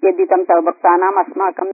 यद्दितं तव भक्तानाम् अस्माकं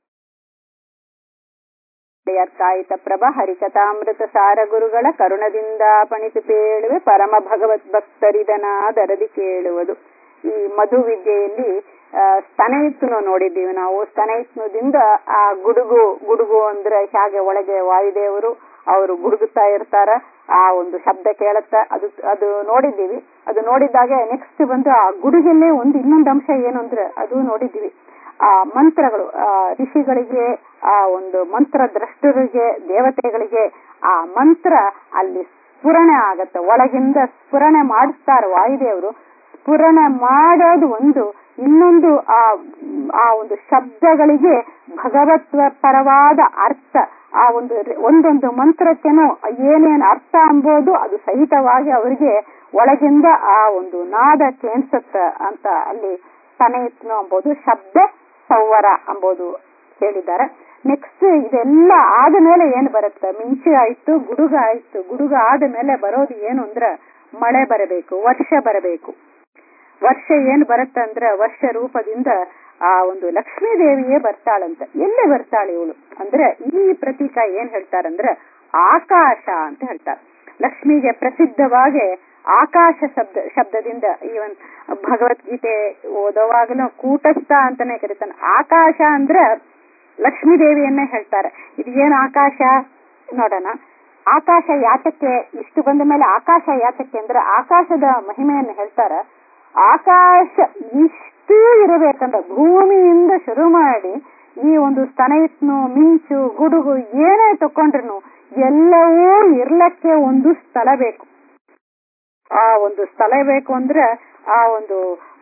ಅರ್ಥಾಯಿತ ಪ್ರಭ ಹರಿಕಥಾಮೃತ ಸಾರ ಗುರುಗಳ ಕರುಣದಿಂದ ಪಣಿಸಿ ಪೇಳುವೆ ಪರಮ ಭಗವತ್ ಭಕ್ತರಿದನಾದರದಿ ಕೇಳುವುದು ಈ ಮಧು ವಿದ್ಯೆಯಲ್ಲಿ ಸ್ತನಯಿತ್ನು ನೋಡಿದ್ದೀವಿ ನಾವು ಸ್ತನಯಿತ್ನದಿಂದ ಆ ಗುಡುಗು ಗುಡುಗು ಅಂದ್ರೆ ಹೇಗೆ ಒಳಗೆ ವಾಯುದೇವರು ಅವರು ಗುಡುಗುತ್ತಾ ಇರ್ತಾರ ಆ ಒಂದು ಶಬ್ದ ಕೇಳುತ್ತ ಅದು ಅದು ನೋಡಿದ್ದೀವಿ ಅದು ನೋಡಿದಾಗ ನೆಕ್ಸ್ಟ್ ಬಂದು ಆ ಗುಡುಗಲ್ಲೇ ಒಂದು ಇನ್ನೊಂದು ಅಂಶ ಏನು ಅಂದ್ರೆ ಅದು ನೋಡಿದ್ದೀವಿ ಆ ಮಂತ್ರಗಳು ಆ ಋಷಿಗಳಿಗೆ ಆ ಒಂದು ಮಂತ್ರ ದ್ರಷ್ಟರಿಗೆ ದೇವತೆಗಳಿಗೆ ಆ ಮಂತ್ರ ಅಲ್ಲಿ ಸ್ಫುರಣೆ ಆಗತ್ತೆ ಒಳಗಿಂದ ಸ್ಫುರಣೆ ಮಾಡಿಸ್ತಾರೆ ವಾಯುದೇವರು ಸ್ಫುರಣೆ ಮಾಡೋದು ಒಂದು ಇನ್ನೊಂದು ಆ ಆ ಒಂದು ಶಬ್ದಗಳಿಗೆ ಭಗವತ್ವ ಪರವಾದ ಅರ್ಥ ಆ ಒಂದು ಒಂದೊಂದು ಮಂತ್ರಕ್ಕೆನೂ ಏನೇನು ಅರ್ಥ ಅಂಬೋದು ಅದು ಸಹಿತವಾಗಿ ಅವರಿಗೆ ಒಳಗಿಂದ ಆ ಒಂದು ನಾದ ಕೇಣಿಸುತ್ತ ಅಂತ ಅಲ್ಲಿ ತನೆಯಿತ್ನು ಅಂಬೋದು ಶಬ್ದ ಸೌವರ ಅಂಬೋದು ಹೇಳಿದ್ದಾರೆ ನೆಕ್ಸ್ಟ್ ಇದೆಲ್ಲ ಆದ ಮೇಲೆ ಏನು ಬರುತ್ತೆ ಮಿಂಚು ಆಯ್ತು ಗುಡುಗ ಆಯ್ತು ಗುಡುಗ ಆದ ಮೇಲೆ ಬರೋದು ಏನು ಅಂದ್ರೆ ಮಳೆ ಬರಬೇಕು ವರ್ಷ ಬರಬೇಕು ವರ್ಷ ಏನ್ ಬರುತ್ತೆ ಅಂದ್ರೆ ವರ್ಷ ರೂಪದಿಂದ ಆ ಒಂದು ಲಕ್ಷ್ಮೀ ದೇವಿಯೇ ಬರ್ತಾಳಂತ ಎಲ್ಲಿ ಬರ್ತಾಳೆ ಇವಳು ಅಂದ್ರೆ ಈ ಪ್ರತೀಕ ಏನ್ ಹೇಳ್ತಾರಂದ್ರೆ ಆಕಾಶ ಅಂತ ಹೇಳ್ತಾರೆ ಲಕ್ಷ್ಮಿಗೆ ಪ್ರಸಿದ್ಧವಾಗಿ ಆಕಾಶ ಶಬ್ದ ಶಬ್ದದಿಂದ ಈವನ್ ಭಗವದ್ಗೀತೆ ಓದುವಾಗಲೂ ಕೂಟಸ್ಥ ಅಂತಾನೆ ಕರೀತಾನೆ ಆಕಾಶ ಅಂದ್ರೆ ಲಕ್ಷ್ಮೀ ದೇವಿಯನ್ನೇ ಹೇಳ್ತಾರೆ ಇದು ಏನು ಆಕಾಶ ನೋಡೋಣ ಆಕಾಶ ಯಾತಕ್ಕೆ ಇಷ್ಟು ಬಂದ ಮೇಲೆ ಆಕಾಶ ಯಾತಕ್ಕೆ ಅಂದ್ರೆ ಆಕಾಶದ ಮಹಿಮೆಯನ್ನು ಹೇಳ್ತಾರೆ ಆಕಾಶ ಇಷ್ಟು ಇರಬೇಕಂತ ಭೂಮಿಯಿಂದ ಶುರು ಮಾಡಿ ಈ ಒಂದು ಸ್ತನಯಿತ್ನು ಮಿಂಚು ಗುಡುಗು ಏನೇ ತಕೊಂಡ್ರು ಎಲ್ಲವೂ ಇರ್ಲಕ್ಕೆ ಒಂದು ಸ್ಥಳ ಬೇಕು ಆ ಒಂದು ಸ್ಥಳ ಬೇಕು ಅಂದ್ರೆ ಆ ಒಂದು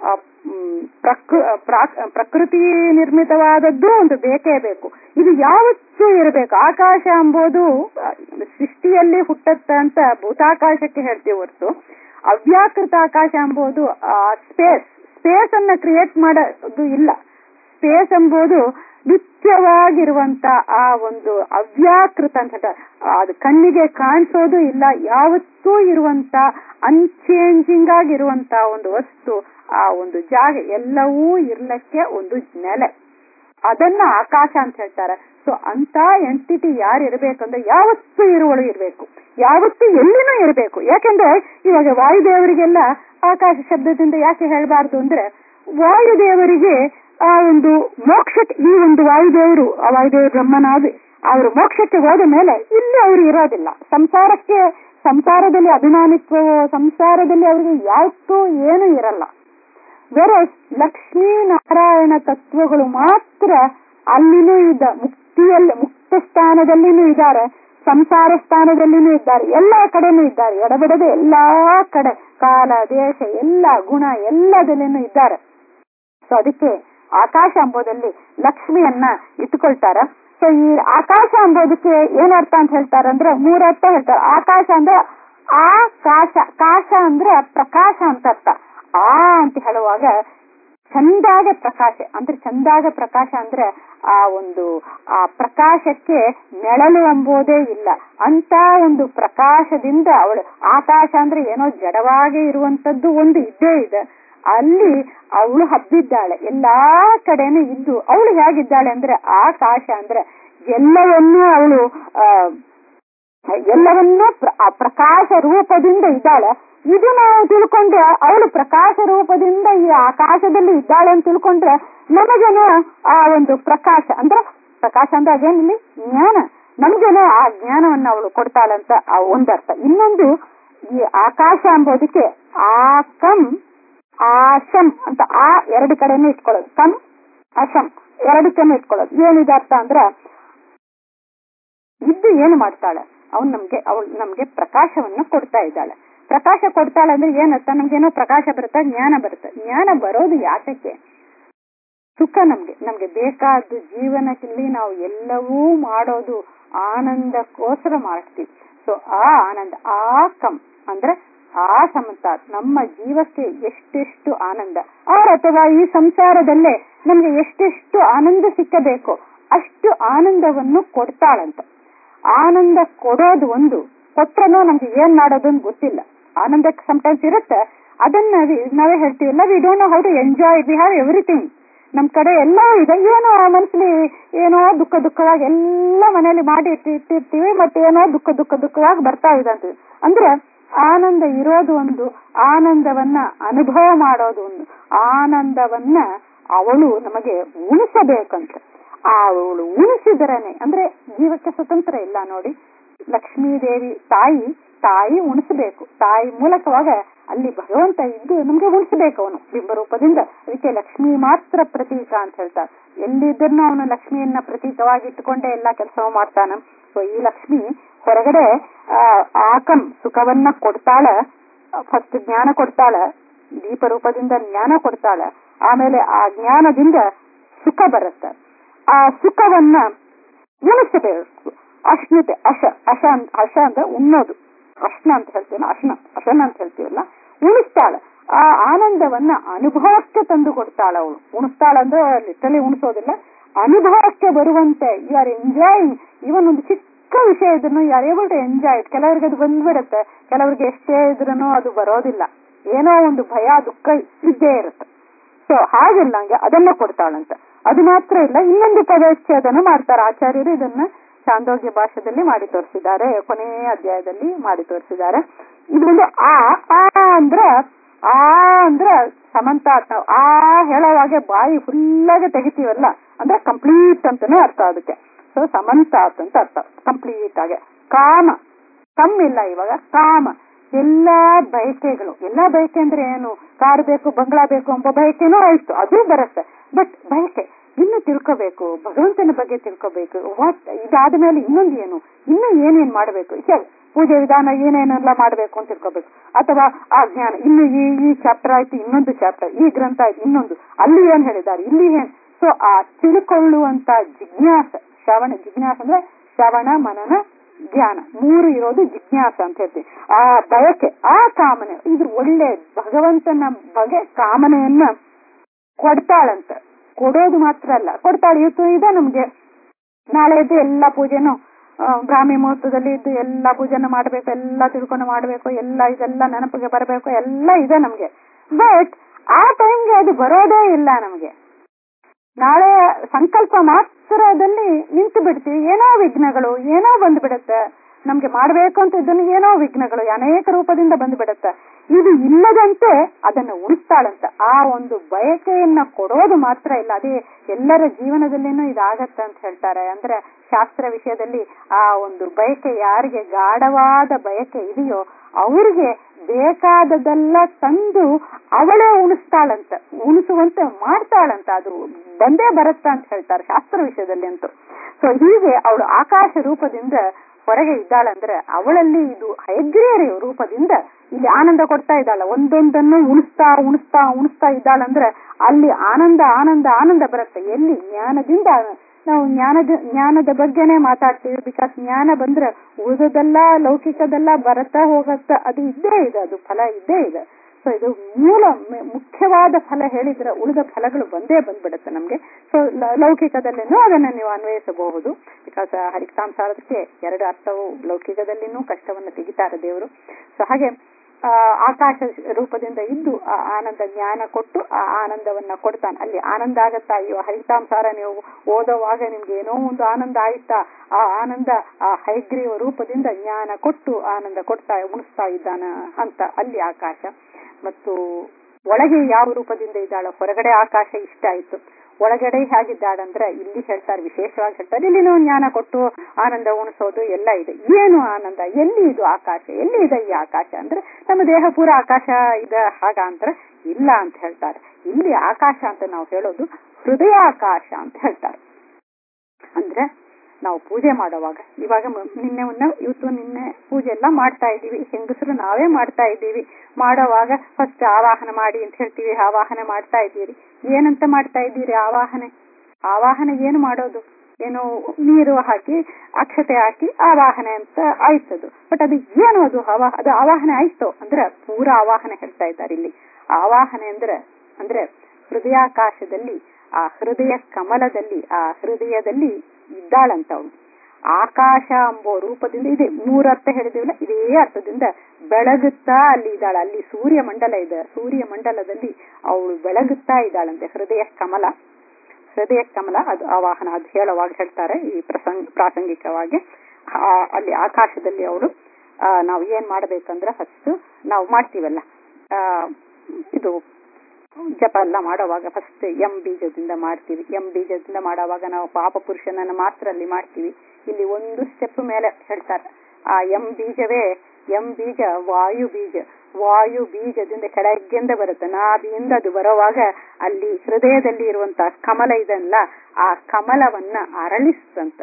ಪ್ರಕೃತಿ ನಿರ್ಮಿತವಾದದ್ದು ಒಂದು ಬೇಕೇ ಬೇಕು ಇದು ಯಾವತ್ತೂ ಇರಬೇಕು ಆಕಾಶ ಎಂಬುದು ಸೃಷ್ಟಿಯಲ್ಲಿ ಹುಟ್ಟತ್ತ ಅಂತ ಭೂತಾಕಾಶಕ್ಕೆ ಹೇಳ್ತೀವಿ ಹೊರತು ಅವ್ಯಾಕೃತ ಆಕಾಶ ಎಂಬುದು ಸ್ಪೇಸ್ ಸ್ಪೇಸ್ ಅನ್ನ ಕ್ರಿಯೇಟ್ ಮಾಡೋದು ಇಲ್ಲ ಸ್ಪೇಸ್ ಎಂಬುದು ನಿತ್ಯವಾಗಿರುವಂತ ಆ ಒಂದು ಅವ್ಯಾಕೃತ ಅಂತ ಅದು ಕಣ್ಣಿಗೆ ಕಾಣಿಸೋದು ಇಲ್ಲ ಯಾವತ್ತೂ ಇರುವಂತ ಅನ್ಚೇಂಜಿಂಗ್ ಆಗಿರುವಂತ ಒಂದು ವಸ್ತು ಆ ಒಂದು ಜಾಗ ಎಲ್ಲವೂ ಇರ್ಲಕ್ಕೆ ಒಂದು ನೆಲೆ ಅದನ್ನ ಆಕಾಶ ಅಂತ ಹೇಳ್ತಾರೆ ಸೊ ಅಂತ ಎಂಟಿಟಿ ಯಾರು ಇರಬೇಕಂದ್ರೆ ಯಾವತ್ತೂ ಇರುವಳು ಇರಬೇಕು ಯಾವತ್ತೂ ಎಲ್ಲಿನೂ ಇರಬೇಕು ಯಾಕೆಂದ್ರೆ ಇವಾಗ ವಾಯುದೇವರಿಗೆಲ್ಲ ಆಕಾಶ ಶಬ್ದದಿಂದ ಯಾಕೆ ಹೇಳಬಾರ್ದು ಅಂದ್ರೆ ವಾಯುದೇವರಿಗೆ ಆ ಒಂದು ಮೋಕ್ಷಕ್ಕೆ ಈ ಒಂದು ವಾಯುದೇವರು ಆ ವಾಯುದೇವರು ಬ್ರಹ್ಮನಾಗಿ ಅವರು ಮೋಕ್ಷಕ್ಕೆ ಹೋದ ಮೇಲೆ ಇಲ್ಲಿ ಅವರು ಇರೋದಿಲ್ಲ ಸಂಸಾರಕ್ಕೆ ಸಂಸಾರದಲ್ಲಿ ಅಭಿಮಾನಿತ್ವವೋ ಸಂಸಾರದಲ್ಲಿ ಅವರಿಗೆ ಯಾವತ್ತೂ ಏನು ಇರಲ್ಲ ಬೇರೆ ಲಕ್ಷ್ಮೀ ನಾರಾಯಣ ತತ್ವಗಳು ಮಾತ್ರ ಅಲ್ಲಿನೂ ಇದ್ದ ಮುಕ್ತಿಯಲ್ಲಿ ಮುಕ್ತ ಸ್ಥಾನದಲ್ಲಿನೂ ಇದ್ದಾರೆ ಸಂಸಾರ ಸ್ಥಾನದಲ್ಲಿನೂ ಇದ್ದಾರೆ ಎಲ್ಲಾ ಕಡೆನೂ ಇದ್ದಾರೆ ಎಡಬಿಡದೆ ಎಲ್ಲಾ ಕಡೆ ಕಾಲ ದೇಶ ಎಲ್ಲ ಗುಣ ಎಲ್ಲದಲ್ಲಿನೂ ಇದ್ದಾರೆ ಸೊ ಅದಕ್ಕೆ ಆಕಾಶ ಎಂಬುದಲ್ಲಿ ಲಕ್ಷ್ಮಿಯನ್ನ ಇಟ್ಕೊಳ್ತಾರ ಸೊ ಈ ಆಕಾಶ ಎಂಬುದಕ್ಕೆ ಏನರ್ಥ ಅಂತ ಹೇಳ್ತಾರೆ ಅಂದ್ರೆ ಮೂರರ್ಥ ಹೇಳ್ತಾರೆ ಆಕಾಶ ಅಂದ್ರೆ ಆಕಾಶ ಕಾಶ ಅಂದ್ರೆ ಪ್ರಕಾಶ ಅಂತ ಅರ್ಥ ಆ ಅಂತ ಹೇಳುವಾಗ ಚಂದಾಗ ಪ್ರಕಾಶ ಅಂದ್ರೆ ಚಂದಾಗ ಪ್ರಕಾಶ ಅಂದ್ರೆ ಆ ಒಂದು ಆ ಪ್ರಕಾಶಕ್ಕೆ ನೆಳಲು ಎಂಬುದೇ ಇಲ್ಲ ಅಂತ ಒಂದು ಪ್ರಕಾಶದಿಂದ ಅವಳು ಆಕಾಶ ಅಂದ್ರೆ ಏನೋ ಜಡವಾಗಿ ಇರುವಂತದ್ದು ಒಂದು ಇದ್ದೇ ಇದೆ ಅಲ್ಲಿ ಅವಳು ಹಬ್ಬಿದ್ದಾಳೆ ಎಲ್ಲಾ ಕಡೆನೂ ಇದ್ದು ಅವಳು ಹೇಗಿದ್ದಾಳೆ ಅಂದ್ರೆ ಆಕಾಶ ಅಂದ್ರೆ ಎಲ್ಲವನ್ನೂ ಅವಳು ಎಲ್ಲವನ್ನೂ ಪ್ರಕಾಶ ರೂಪದಿಂದ ಇದ್ದಾಳೆ ಇದು ನಾವು ತಿಳ್ಕೊಂಡ್ರೆ ಅವಳು ಪ್ರಕಾಶ ರೂಪದಿಂದ ಈ ಆಕಾಶದಲ್ಲಿ ಇದ್ದಾಳೆ ಅಂತ ತಿಳ್ಕೊಂಡ್ರೆ ನಮಗೇನೋ ಆ ಒಂದು ಪ್ರಕಾಶ ಅಂದ್ರೆ ಪ್ರಕಾಶ ಅಂದ್ರೆ ಅದೇನಿಲ್ಲಿ ಜ್ಞಾನ ನಮಗೇನೋ ಆ ಜ್ಞಾನವನ್ನ ಅವಳು ಕೊಡ್ತಾಳಂತ ಒಂದರ್ಥ ಇನ್ನೊಂದು ಈ ಆಕಾಶ ಎಂಬುದಕ್ಕೆ ಆಕಂ ಆಶಂ ಅಂತ ಆ ಎರಡು ಕಡೆನೂ ಇಟ್ಕೊಳ್ಳೋದು ಕಂ ಅಶಂ ಎರಡಕ್ಕೇನು ಇಟ್ಕೊಳ್ಳೋದು ಏನಿದೆ ಅರ್ಥ ಅಂದ್ರ ಇದ್ದು ಏನು ಮಾಡ್ತಾಳೆ ಅವನು ನಮ್ಗೆ ಅವಳು ನಮ್ಗೆ ಪ್ರಕಾಶವನ್ನ ಕೊಡ್ತಾ ಇದ್ದಾಳೆ ಪ್ರಕಾಶ ಕೊಡ್ತಾಳೆ ಅಂದ್ರೆ ಏನರ್ಥ ನಮ್ಗೇನೋ ಪ್ರಕಾಶ ಬರುತ್ತೆ ಜ್ಞಾನ ಬರುತ್ತೆ ಜ್ಞಾನ ಬರೋದು ಯಾತಕ್ಕೆ ಸುಖ ನಮ್ಗೆ ನಮ್ಗೆ ಬೇಕಾದ್ದು ಜೀವನದಲ್ಲಿ ನಾವು ಎಲ್ಲವೂ ಮಾಡೋದು ಆನಂದಕ್ಕೋಸ್ಕರ ಮಾಡ್ತೀವಿ ಸೊ ಆ ಆನಂದ ಆ ಕಂ ಅಂದ್ರೆ ಆ ಸಮತ ನಮ್ಮ ಜೀವಕ್ಕೆ ಎಷ್ಟೆಷ್ಟು ಆನಂದ ಆರ್ ಅಥವಾ ಈ ಸಂಸಾರದಲ್ಲೇ ನಮ್ಗೆ ಎಷ್ಟೆಷ್ಟು ಆನಂದ ಸಿಕ್ಕಬೇಕು ಅಷ್ಟು ಆನಂದವನ್ನು ಕೊಡ್ತಾಳಂತ ಆನಂದ ಕೊಡೋದು ಒಂದು ಕೊಟ್ರನೂ ನಮ್ಗೆ ಏನ್ ಮಾಡೋದು ಅಂತ ಗೊತ್ತಿಲ್ಲ ಆನಂದ ಸಮಟೈಮ್ಸ್ ಇರುತ್ತೆ ಅದನ್ನ ನಾವೇ ಹೇಳ್ತೀವಲ್ಲ we don't know how to enjoy we have everything ನಮ್ ಕಡೆ ಎಲ್ಲ ಇದೆ ಏನೋ ಮನಸ್ಸಲ್ಲಿ ಏನೋ ದುಃಖ ದುಃಖವಾಗಿ ಎಲ್ಲ ಮನೆಯಲ್ಲಿ ಮಾಡಿ ಇಟ್ಟಿ ಇಟ್ಟಿರ್ತೀವಿ ಮತ್ತೆ ಏನೋ ದುಃಖ ದುಃಖ ದುಃಖವಾಗಿ ಬರ್ತಾ ಇದೆ ಅಂತೀವಿ ಅಂದ್ರೆ ಆನಂದ ಇರೋದು ಒಂದು ಆನಂದವನ್ನ ಅನುಭವ ಮಾಡೋದು ಒಂದು ಆನಂದವನ್ನ ಅವಳು ನಮಗೆ ಉಣಿಸಬೇಕಂತ ಅವಳು ಉಣಿಸಿದರನೆ ಅಂದ್ರೆ ಜೀವಕ್ಕೆ ಸ್ವತಂತ್ರ ಇಲ್ಲ ನೋಡಿ ಲಕ್ಷ್ಮೀದೇವಿ ತಾಯಿ ತಾಯಿ ಉಣಿಸಬೇಕು ತಾಯಿ ಮೂಲಕವಾಗ ಅಲ್ಲಿ ಭಗವಂತ ಇದ್ದು ನಮ್ಗೆ ಉಣಿಸಬೇಕು ಅವನು ಬಿಂಬರೂಪದಿಂದ ಅದಕ್ಕೆ ಲಕ್ಷ್ಮಿ ಮಾತ್ರ ಪ್ರತೀಕ ಅಂತ ಹೇಳ್ತಾರೆ ಎಲ್ಲಿದ್ದರೂ ಅವನು ಲಕ್ಷ್ಮಿಯನ್ನ ಪ್ರತೀಕವಾಗಿ ಇಟ್ಟುಕೊಂಡೇ ಎಲ್ಲಾ ಕೆಲಸ ಮಾಡ್ತಾನ ಸೊ ಈ ಲಕ್ಷ್ಮಿ ಹೊರಗಡೆ ಆ ಆಕಂ ಸುಖವನ್ನ ಕೊಡ್ತಾಳ ಫಸ್ಟ್ ಜ್ಞಾನ ಕೊಡ್ತಾಳ ದೀಪ ರೂಪದಿಂದ ಜ್ಞಾನ ಕೊಡ್ತಾಳ ಆಮೇಲೆ ಆ ಜ್ಞಾನದಿಂದ ಸುಖ ಬರುತ್ತೆ ಆ ಸುಖವನ್ನ ಉಣಿಸಬೇಕು ಅಶ್ನತೆ ಅಶ ಅಶ ಅಂತ ಅಶ ಅಂದ್ರೆ ಉಣ್ಣೋದು ಅಶ್ನ ಅಂತ ಹೇಳ್ತೀವಿ ಅಶ್ನ ಅಶನ ಅಂತ ಹೇಳ್ತೀವಲ್ಲ ಉಣಿಸ್ತಾಳ ಆ ಆನಂದವನ್ನ ಅನುಭವಕ್ಕೆ ತಂದು ಕೊಡ್ತಾಳ ಅವಳು ಉಣಿಸ್ತಾಳ ಅಂದ್ರೆ ಲಿಟಲಿ ಉಣಿಸೋದಿಲ್ಲ ಅನುಭವಕ್ಕೆ ಬರುವಂತೆ ಯು ಆರ್ ಎಂಜಾಯಿಂಗ್ ಇವನ್ ಒಂದು ಚಿಕ್ಕ ವಿಷಯ ಇದ್ರೂ you are able to enjoy ಕೆಲವರಿಗೆ ಅದು ಬಂದ್ಬಿಡುತ್ತೆ ಕೆಲವರಿಗೆ ಎಷ್ಟೇ ಇದ್ರೂ ಅದು ಬರೋದಿಲ್ಲ ಏನೋ ಒಂದು ಭಯ ದುಃಖ ಇದ್ದೇ ಇರುತ್ತೆ ಸೊ ಹಾಗಿಲ್ಲ ಹಂಗೆ ಅದನ್ನ ಕೊಡ್ತಾಳಂತ ಅದು ಮಾತ್ರ ಇಲ್ಲ ಇನ್ನೊಂದು ಪದಚ್ಛೇದನ ಮಾಡ್ತಾರೆ ಆಚಾರ್ಯರು ಇದನ್ನ ಚಾಂದೋಗ್ಯ ಭಾಷೆಯಲ್ಲಿ ಮಾಡಿ ತೋರಿಸಿದ್ದಾರೆ ಕೊನೆಯ ಅಧ್ಯಾಯದಲ್ಲಿ ಮಾಡಿ ತೋರಿಸಿದ್ದಾರೆ ಇದೊಂದು ಆ ಆ ಅಂದ್ರ ಆ ಅಂದ್ರ ಸಮಂತಾತ್ ನಾವು ಆ ಹೇಳೋವಾಗೆ ಬಾಯಿ ಫುಲ್ಲಾಗೆ ತೆಗಿತೀವಲ್ಲ ಅಂದ್ರೆ ಕಂಪ್ಲೀಟ್ ಅಂತಾನೆ ಅರ್ಥ ಅದಕ್ಕೆ ಸೊ ಸಮಂತಾತ್ ಅಂತ ಅರ್ಥ ಕಂಪ್ಲೀಟ್ ಆಗಿ ಕಾಮ ಕಮ್ಮಿಲ್ಲ ಇವಾಗ ಕಾಮ ಎಲ್ಲಾ ಬಯಕೆಗಳು ಎಲ್ಲಾ ಬಯಕೆ ಅಂದ್ರೆ ಏನು ಕಾರ್ ಬೇಕು ಬಂಗ್ಲಾ ಬೇಕು ಎಂಬ ಬಯಕೆನೂ ಆಯ್ತು ಅದು ಬರುತ್ತೆ ಬಟ್ ಬಯಕೆ ಇನ್ನು ತಿಳ್ಕೋಬೇಕು ಭಗವಂತನ ಬಗ್ಗೆ ತಿಳ್ಕೋಬೇಕು ವಾಟ್ ಇದಾದ ಮೇಲೆ ಇನ್ನೊಂದು ಏನು ಇನ್ನು ಏನೇನ್ ಮಾಡಬೇಕು ಪೂಜೆ ವಿಧಾನ ಏನೇನೆಲ್ಲ ಮಾಡಬೇಕು ಅಂತ ತಿಳ್ಕೋಬೇಕು ಅಥವಾ ಆ ಜ್ಞಾನ ಇನ್ನು ಈ ಈ ಚಾಪ್ಟರ್ ಆಯ್ತು ಇನ್ನೊಂದು ಚಾಪ್ಟರ್ ಈ ಗ್ರಂಥ ಆಯ್ತು ಇನ್ನೊಂದು ಅಲ್ಲಿ ಏನ್ ಹೇಳಿದ್ದಾರೆ ಇಲ್ಲಿ ಏನ್ ಸೊ ಆ ತಿಳ್ಕೊಳ್ಳುವಂತ ಜಿಜ್ಞಾಸ ಶ್ರವಣ ಜಿಜ್ಞಾಸ ಅಂದ್ರೆ ಶ್ರವಣ ಮನನ ಜ್ಞಾನ ಮೂರು ಇರೋದು ಜಿಜ್ಞಾಸ ಅಂತ ಹೇಳ್ತೀವಿ ಆ ಬಯಕೆ ಆ ಕಾಮನೆ ಇದು ಒಳ್ಳೆ ಭಗವಂತನ ಬಗೆ ಕಾಮನೆಯನ್ನ ಕೊಡ್ತಾಳಂತ ಕೊಡೋದು ಮಾತ್ರ ಅಲ್ಲ ಕೊಡ್ತಾಳೆ ಇವತ್ತು ಇದೆ ನಮ್ಗೆ ನಾಳೆ ಇದ್ದು ಎಲ್ಲಾ ಪೂಜೆನು ಬ್ರಾಹ್ಮಿ ಮುಹೂರ್ತದಲ್ಲಿ ಇದ್ದು ಎಲ್ಲಾ ಪೂಜೆನ ಮಾಡ್ಬೇಕು ಎಲ್ಲಾ ತಿಳ್ಕೊಂಡು ಮಾಡ್ಬೇಕು ಎಲ್ಲ ಇದೆಲ್ಲ ನೆನಪಿಗೆ ಬರಬೇಕು ಎಲ್ಲ ಇದೆ ನಮ್ಗೆ ಬಟ್ ಆ ಟೈಮ್ಗೆ ಅದು ಬರೋದೇ ಇಲ್ಲ ನಮ್ಗೆ ನಾಳೆ ಸಂಕಲ್ಪ ಮಾತ್ರದಲ್ಲಿ ನಿಂತು ಬಿಡ್ತೀವಿ ಏನೋ ವಿಘ್ನಗಳು ಏನೋ ಬಂದ್ಬಿಡುತ್ತೆ ನಮ್ಗೆ ಮಾಡ್ಬೇಕು ಅಂತ ಇದನ್ನು ಏನೋ ವಿಘ್ನಗಳು ಅನೇಕ ರೂಪದಿಂದ ಬಂದ್ಬಿಡುತ್ತೆ ಇದು ಇಲ್ಲದಂತೆ ಅದನ್ನು ಉಳಿಸ್ತಾಳಂತ ಆ ಒಂದು ಬಯಕೆಯನ್ನ ಕೊಡೋದು ಮಾತ್ರ ಇಲ್ಲ ಅದೇ ಎಲ್ಲರ ಜೀವನದಲ್ಲಿನೂ ಇದಾಗತ್ತೆ ಅಂತ ಹೇಳ್ತಾರೆ ಅಂದ್ರೆ ಶಾಸ್ತ್ರ ವಿಷಯದಲ್ಲಿ ಆ ಒಂದು ಬಯಕೆ ಯಾರಿಗೆ ಗಾಢವಾದ ಬಯಕೆ ಇದೆಯೋ ಅವ್ರಿಗೆ ಬೇಕಾದದೆಲ್ಲ ತಂದು ಅವಳೇ ಉಣಿಸ್ತಾಳಂತ ಉಣಿಸುವಂತೆ ಮಾಡ್ತಾಳಂತ ಅದು ಬಂದೇ ಬರುತ್ತ ಅಂತ ಹೇಳ್ತಾರೆ ಶಾಸ್ತ್ರ ವಿಷಯದಲ್ಲಿ ಅಂತೂ ಸೊ ಹೀಗೆ ಅವಳು ಆಕಾಶ ರೂಪದಿಂದ ಹೊರಗೆ ಇದ್ದಾಳಂದ್ರೆ ಅವಳಲ್ಲಿ ಇದು ಹೈಗ್ರೀಯ ರೂಪದಿಂದ ಇಲ್ಲಿ ಆನಂದ ಕೊಡ್ತಾ ಇದ್ದಾಳ ಒಂದೊಂದನ್ನು ಉಣಿಸ್ತಾ ಉಣಿಸ್ತಾ ಉಣಿಸ್ತಾ ಇದ್ದಾಳಂದ್ರೆ ಅಲ್ಲಿ ಆನಂದ ಆನಂದ ಆನಂದ ಬರುತ್ತೆ ಎಲ್ಲಿ ಜ್ಞಾನದಿಂದ ನಾವು ಜ್ಞಾನದ ಜ್ಞಾನದ ಬಗ್ಗೆನೆ ಮಾತಾಡ್ತೀವಿ ಬಿಕಾಸ್ ಜ್ಞಾನ ಬಂದ್ರೆ ಉಳಿದದೆಲ್ಲ ಲೌಕಿಕದೆಲ್ಲ ಬರತ್ತಾ ಹೋಗತ್ತ ಅದು ಇದ್ದೇ ಇದೆ ಅದು ಫಲ ಇದ್ದೇ ಇದೆ ಸೊ ಇದು ಮೂಲ ಮುಖ್ಯವಾದ ಫಲ ಹೇಳಿದ್ರೆ ಉಳಿದ ಫಲಗಳು ಬಂದೇ ಬಂದ್ಬಿಡುತ್ತೆ ನಮ್ಗೆ ಸೊ ಲೌಕಿಕದಲ್ಲಿನೂ ಅದನ್ನ ನೀವು ಅನ್ವಯಿಸಬಹುದು ಬಿಕಾಸ್ ಹರಿಕಾಂಸಾರದಕ್ಕೆ ಎರಡು ಅರ್ಥವು ಲೌಕಿಕದಲ್ಲಿನೂ ಕಷ್ಟವನ್ನು ತೆಗಿತಾರೆ ದೇವರು ಸೊ ಹಾಗೆ ಆ ಆಕಾಶ ರೂಪದಿಂದ ಇದ್ದು ಆ ಆನಂದ ಜ್ಞಾನ ಕೊಟ್ಟು ಆ ಆನಂದವನ್ನ ಕೊಡ್ತಾನೆ ಅಲ್ಲಿ ಆನಂದ ಆಗತ್ತಾ ಅಯ್ಯೋ ಹರಿತಾಂಸಾರ ನೀವು ಓದೋವಾಗ ನಿಮ್ಗೆ ಏನೋ ಒಂದು ಆನಂದ ಆಯ್ತಾ ಆ ಆನಂದ ಆ ಹೈಗ್ರೀವ ರೂಪದಿಂದ ಜ್ಞಾನ ಕೊಟ್ಟು ಆನಂದ ಕೊಡ್ತಾ ಉಣಿಸ್ತಾ ಇದ್ದಾನ ಅಂತ ಅಲ್ಲಿ ಆಕಾಶ ಮತ್ತು ಒಳಗೆ ಯಾವ ರೂಪದಿಂದ ಇದ್ದಾಳ ಹೊರಗಡೆ ಆಕಾಶ ಇಷ್ಟ ಆಯ್ತು ಒಳಗಡೆ ಹೇಗಿದ್ದಾಳಂದ್ರೆ ಇಲ್ಲಿ ಹೇಳ್ತಾರೆ ವಿಶೇಷವಾಗಿ ಹೇಳ್ತಾರೆ ಇಲ್ಲಿನೂ ಜ್ಞಾನ ಕೊಟ್ಟು ಆನಂದ ಉಣಿಸೋದು ಎಲ್ಲ ಇದೆ ಏನು ಆನಂದ ಎಲ್ಲಿ ಇದು ಆಕಾಶ ಎಲ್ಲಿ ಇದೆ ಈ ಆಕಾಶ ಅಂದ್ರೆ ನಮ್ಮ ದೇಹ ಪೂರ ಆಕಾಶ ಇದೆ ಹಾಗ ಅಂದ್ರೆ ಇಲ್ಲ ಅಂತ ಹೇಳ್ತಾರೆ ಇಲ್ಲಿ ಆಕಾಶ ಅಂತ ನಾವು ಹೇಳೋದು ಹೃದಯಾಕಾಶ ಅಂತ ಹೇಳ್ತಾರೆ ಅಂದ್ರೆ ನಾವು ಪೂಜೆ ಮಾಡುವಾಗ ಇವಾಗ ನಿನ್ನೆ ಮುನ್ನ ಇವತ್ತು ನಿನ್ನೆ ಪೂಜೆ ಎಲ್ಲ ಮಾಡ್ತಾ ಇದ್ದೀವಿ ಹೆಂಗಸರು ನಾವೇ ಮಾಡ್ತಾ ಇದ್ದೀವಿ ಮಾಡೋವಾಗ ಫಸ್ಟ್ ಆವಾಹನ ಮಾಡಿ ಅಂತ ಹೇಳ್ತೀವಿ ಆವಾಹನ ಮಾಡ್ತಾ ಇದ್ದೀರಿ ಏನಂತ ಮಾಡ್ತಾ ಇದ್ದೀರಿ ಆವಾಹನೆ ಆವಾಹನೆ ಏನು ಮಾಡೋದು ಏನು ನೀರು ಹಾಕಿ ಅಕ್ಷತೆ ಹಾಕಿ ಆವಾಹನೆ ಅಂತ ಆಯ್ತದು ಬಟ್ ಅದು ಏನು ಅದು ಆವಾ ಅದು ಆವಾಹನೆ ಆಯ್ತು ಅಂದ್ರೆ ಪೂರ ಆವಾಹನೆ ಹೇಳ್ತಾ ಇದ್ದಾರೆ ಇಲ್ಲಿ ಆವಾಹನೆ ಅಂದ್ರೆ ಅಂದ್ರೆ ಹೃದಯಾಕಾಶದಲ್ಲಿ ಆ ಹೃದಯ ಕಮಲದಲ್ಲಿ ಆ ಹೃದಯದಲ್ಲಿ ಇದ್ದಾಳಂತ ಅವಳು ಆಕಾಶ ಎಂಬೋ ರೂಪದಿಂದ ಇದೆ ಮೂರು ಅರ್ಥ ಹೇಳಿದಿವಲ್ಲ ಇದೇ ಅರ್ಥದಿಂದ ಬೆಳಗುತ್ತಾ ಅಲ್ಲಿ ಇದ್ದಾಳ ಅಲ್ಲಿ ಸೂರ್ಯ ಮಂಡಲ ಇದೆ ಸೂರ್ಯ ಮಂಡಲದಲ್ಲಿ ಅವಳು ಬೆಳಗುತ್ತಾ ಇದ್ದಾಳಂತೆ ಹೃದಯ ಕಮಲ ಹೃದಯ ಕಮಲ ಅದು ಆವಾಹನ ಅದು ಹೇಳುವಾಗ ಹೇಳ್ತಾರೆ ಈ ಪ್ರಸಂಗ ಪ್ರಾಸಂಗಿಕವಾಗಿ ಆ, ಅಲ್ಲಿ ಆಕಾಶದಲ್ಲಿ ಅವರು ನಾವು ಏನ್ ಮಾಡ್ಬೇಕಂದ್ರೆ ಫಸ್ಟ್ ನಾವು ಮಾಡ್ತೀವಲ್ಲ ಆ, ಇದು ಜಪ ಎಲ್ಲ ಮಾಡುವಾಗ ಫಸ್ಟ್ ಎಂ ಬೀಜದಿಂದ ಮಾಡ್ತೀವಿ ಎಂ ಬೀಜದಿಂದ ಮಾಡುವಾಗ ನಾವು ಪಾಪ ಪುರುಷನನ್ನ ಮಾತ್ರ ಅಲ್ಲಿ ಮಾಡ್ತೀವಿ ಇಲ್ಲಿ ಒಂದು ಸ್ಟೆಪ್ ಮೇಲೆ ಹೇಳ್ತಾರೆ ಆ ಎಂ ಬೀಜವೇ ಎಂ ಬೀಜ ವಾಯು ಬೀಜ ವಾಯು ಬೀಜದಿಂದ ಕೆಳಗಿಂದ ಬರುತ್ತೆ ನಾಭಿಯಿಂದ ಅದು ಬರುವಾಗ ಅಲ್ಲಿ ಹೃದಯದಲ್ಲಿ ಇರುವಂತ ಕಮಲ ಇದಲ್ಲ ಆ ಕಮಲವನ್ನ ಅರಳಿಸ್ತಂತ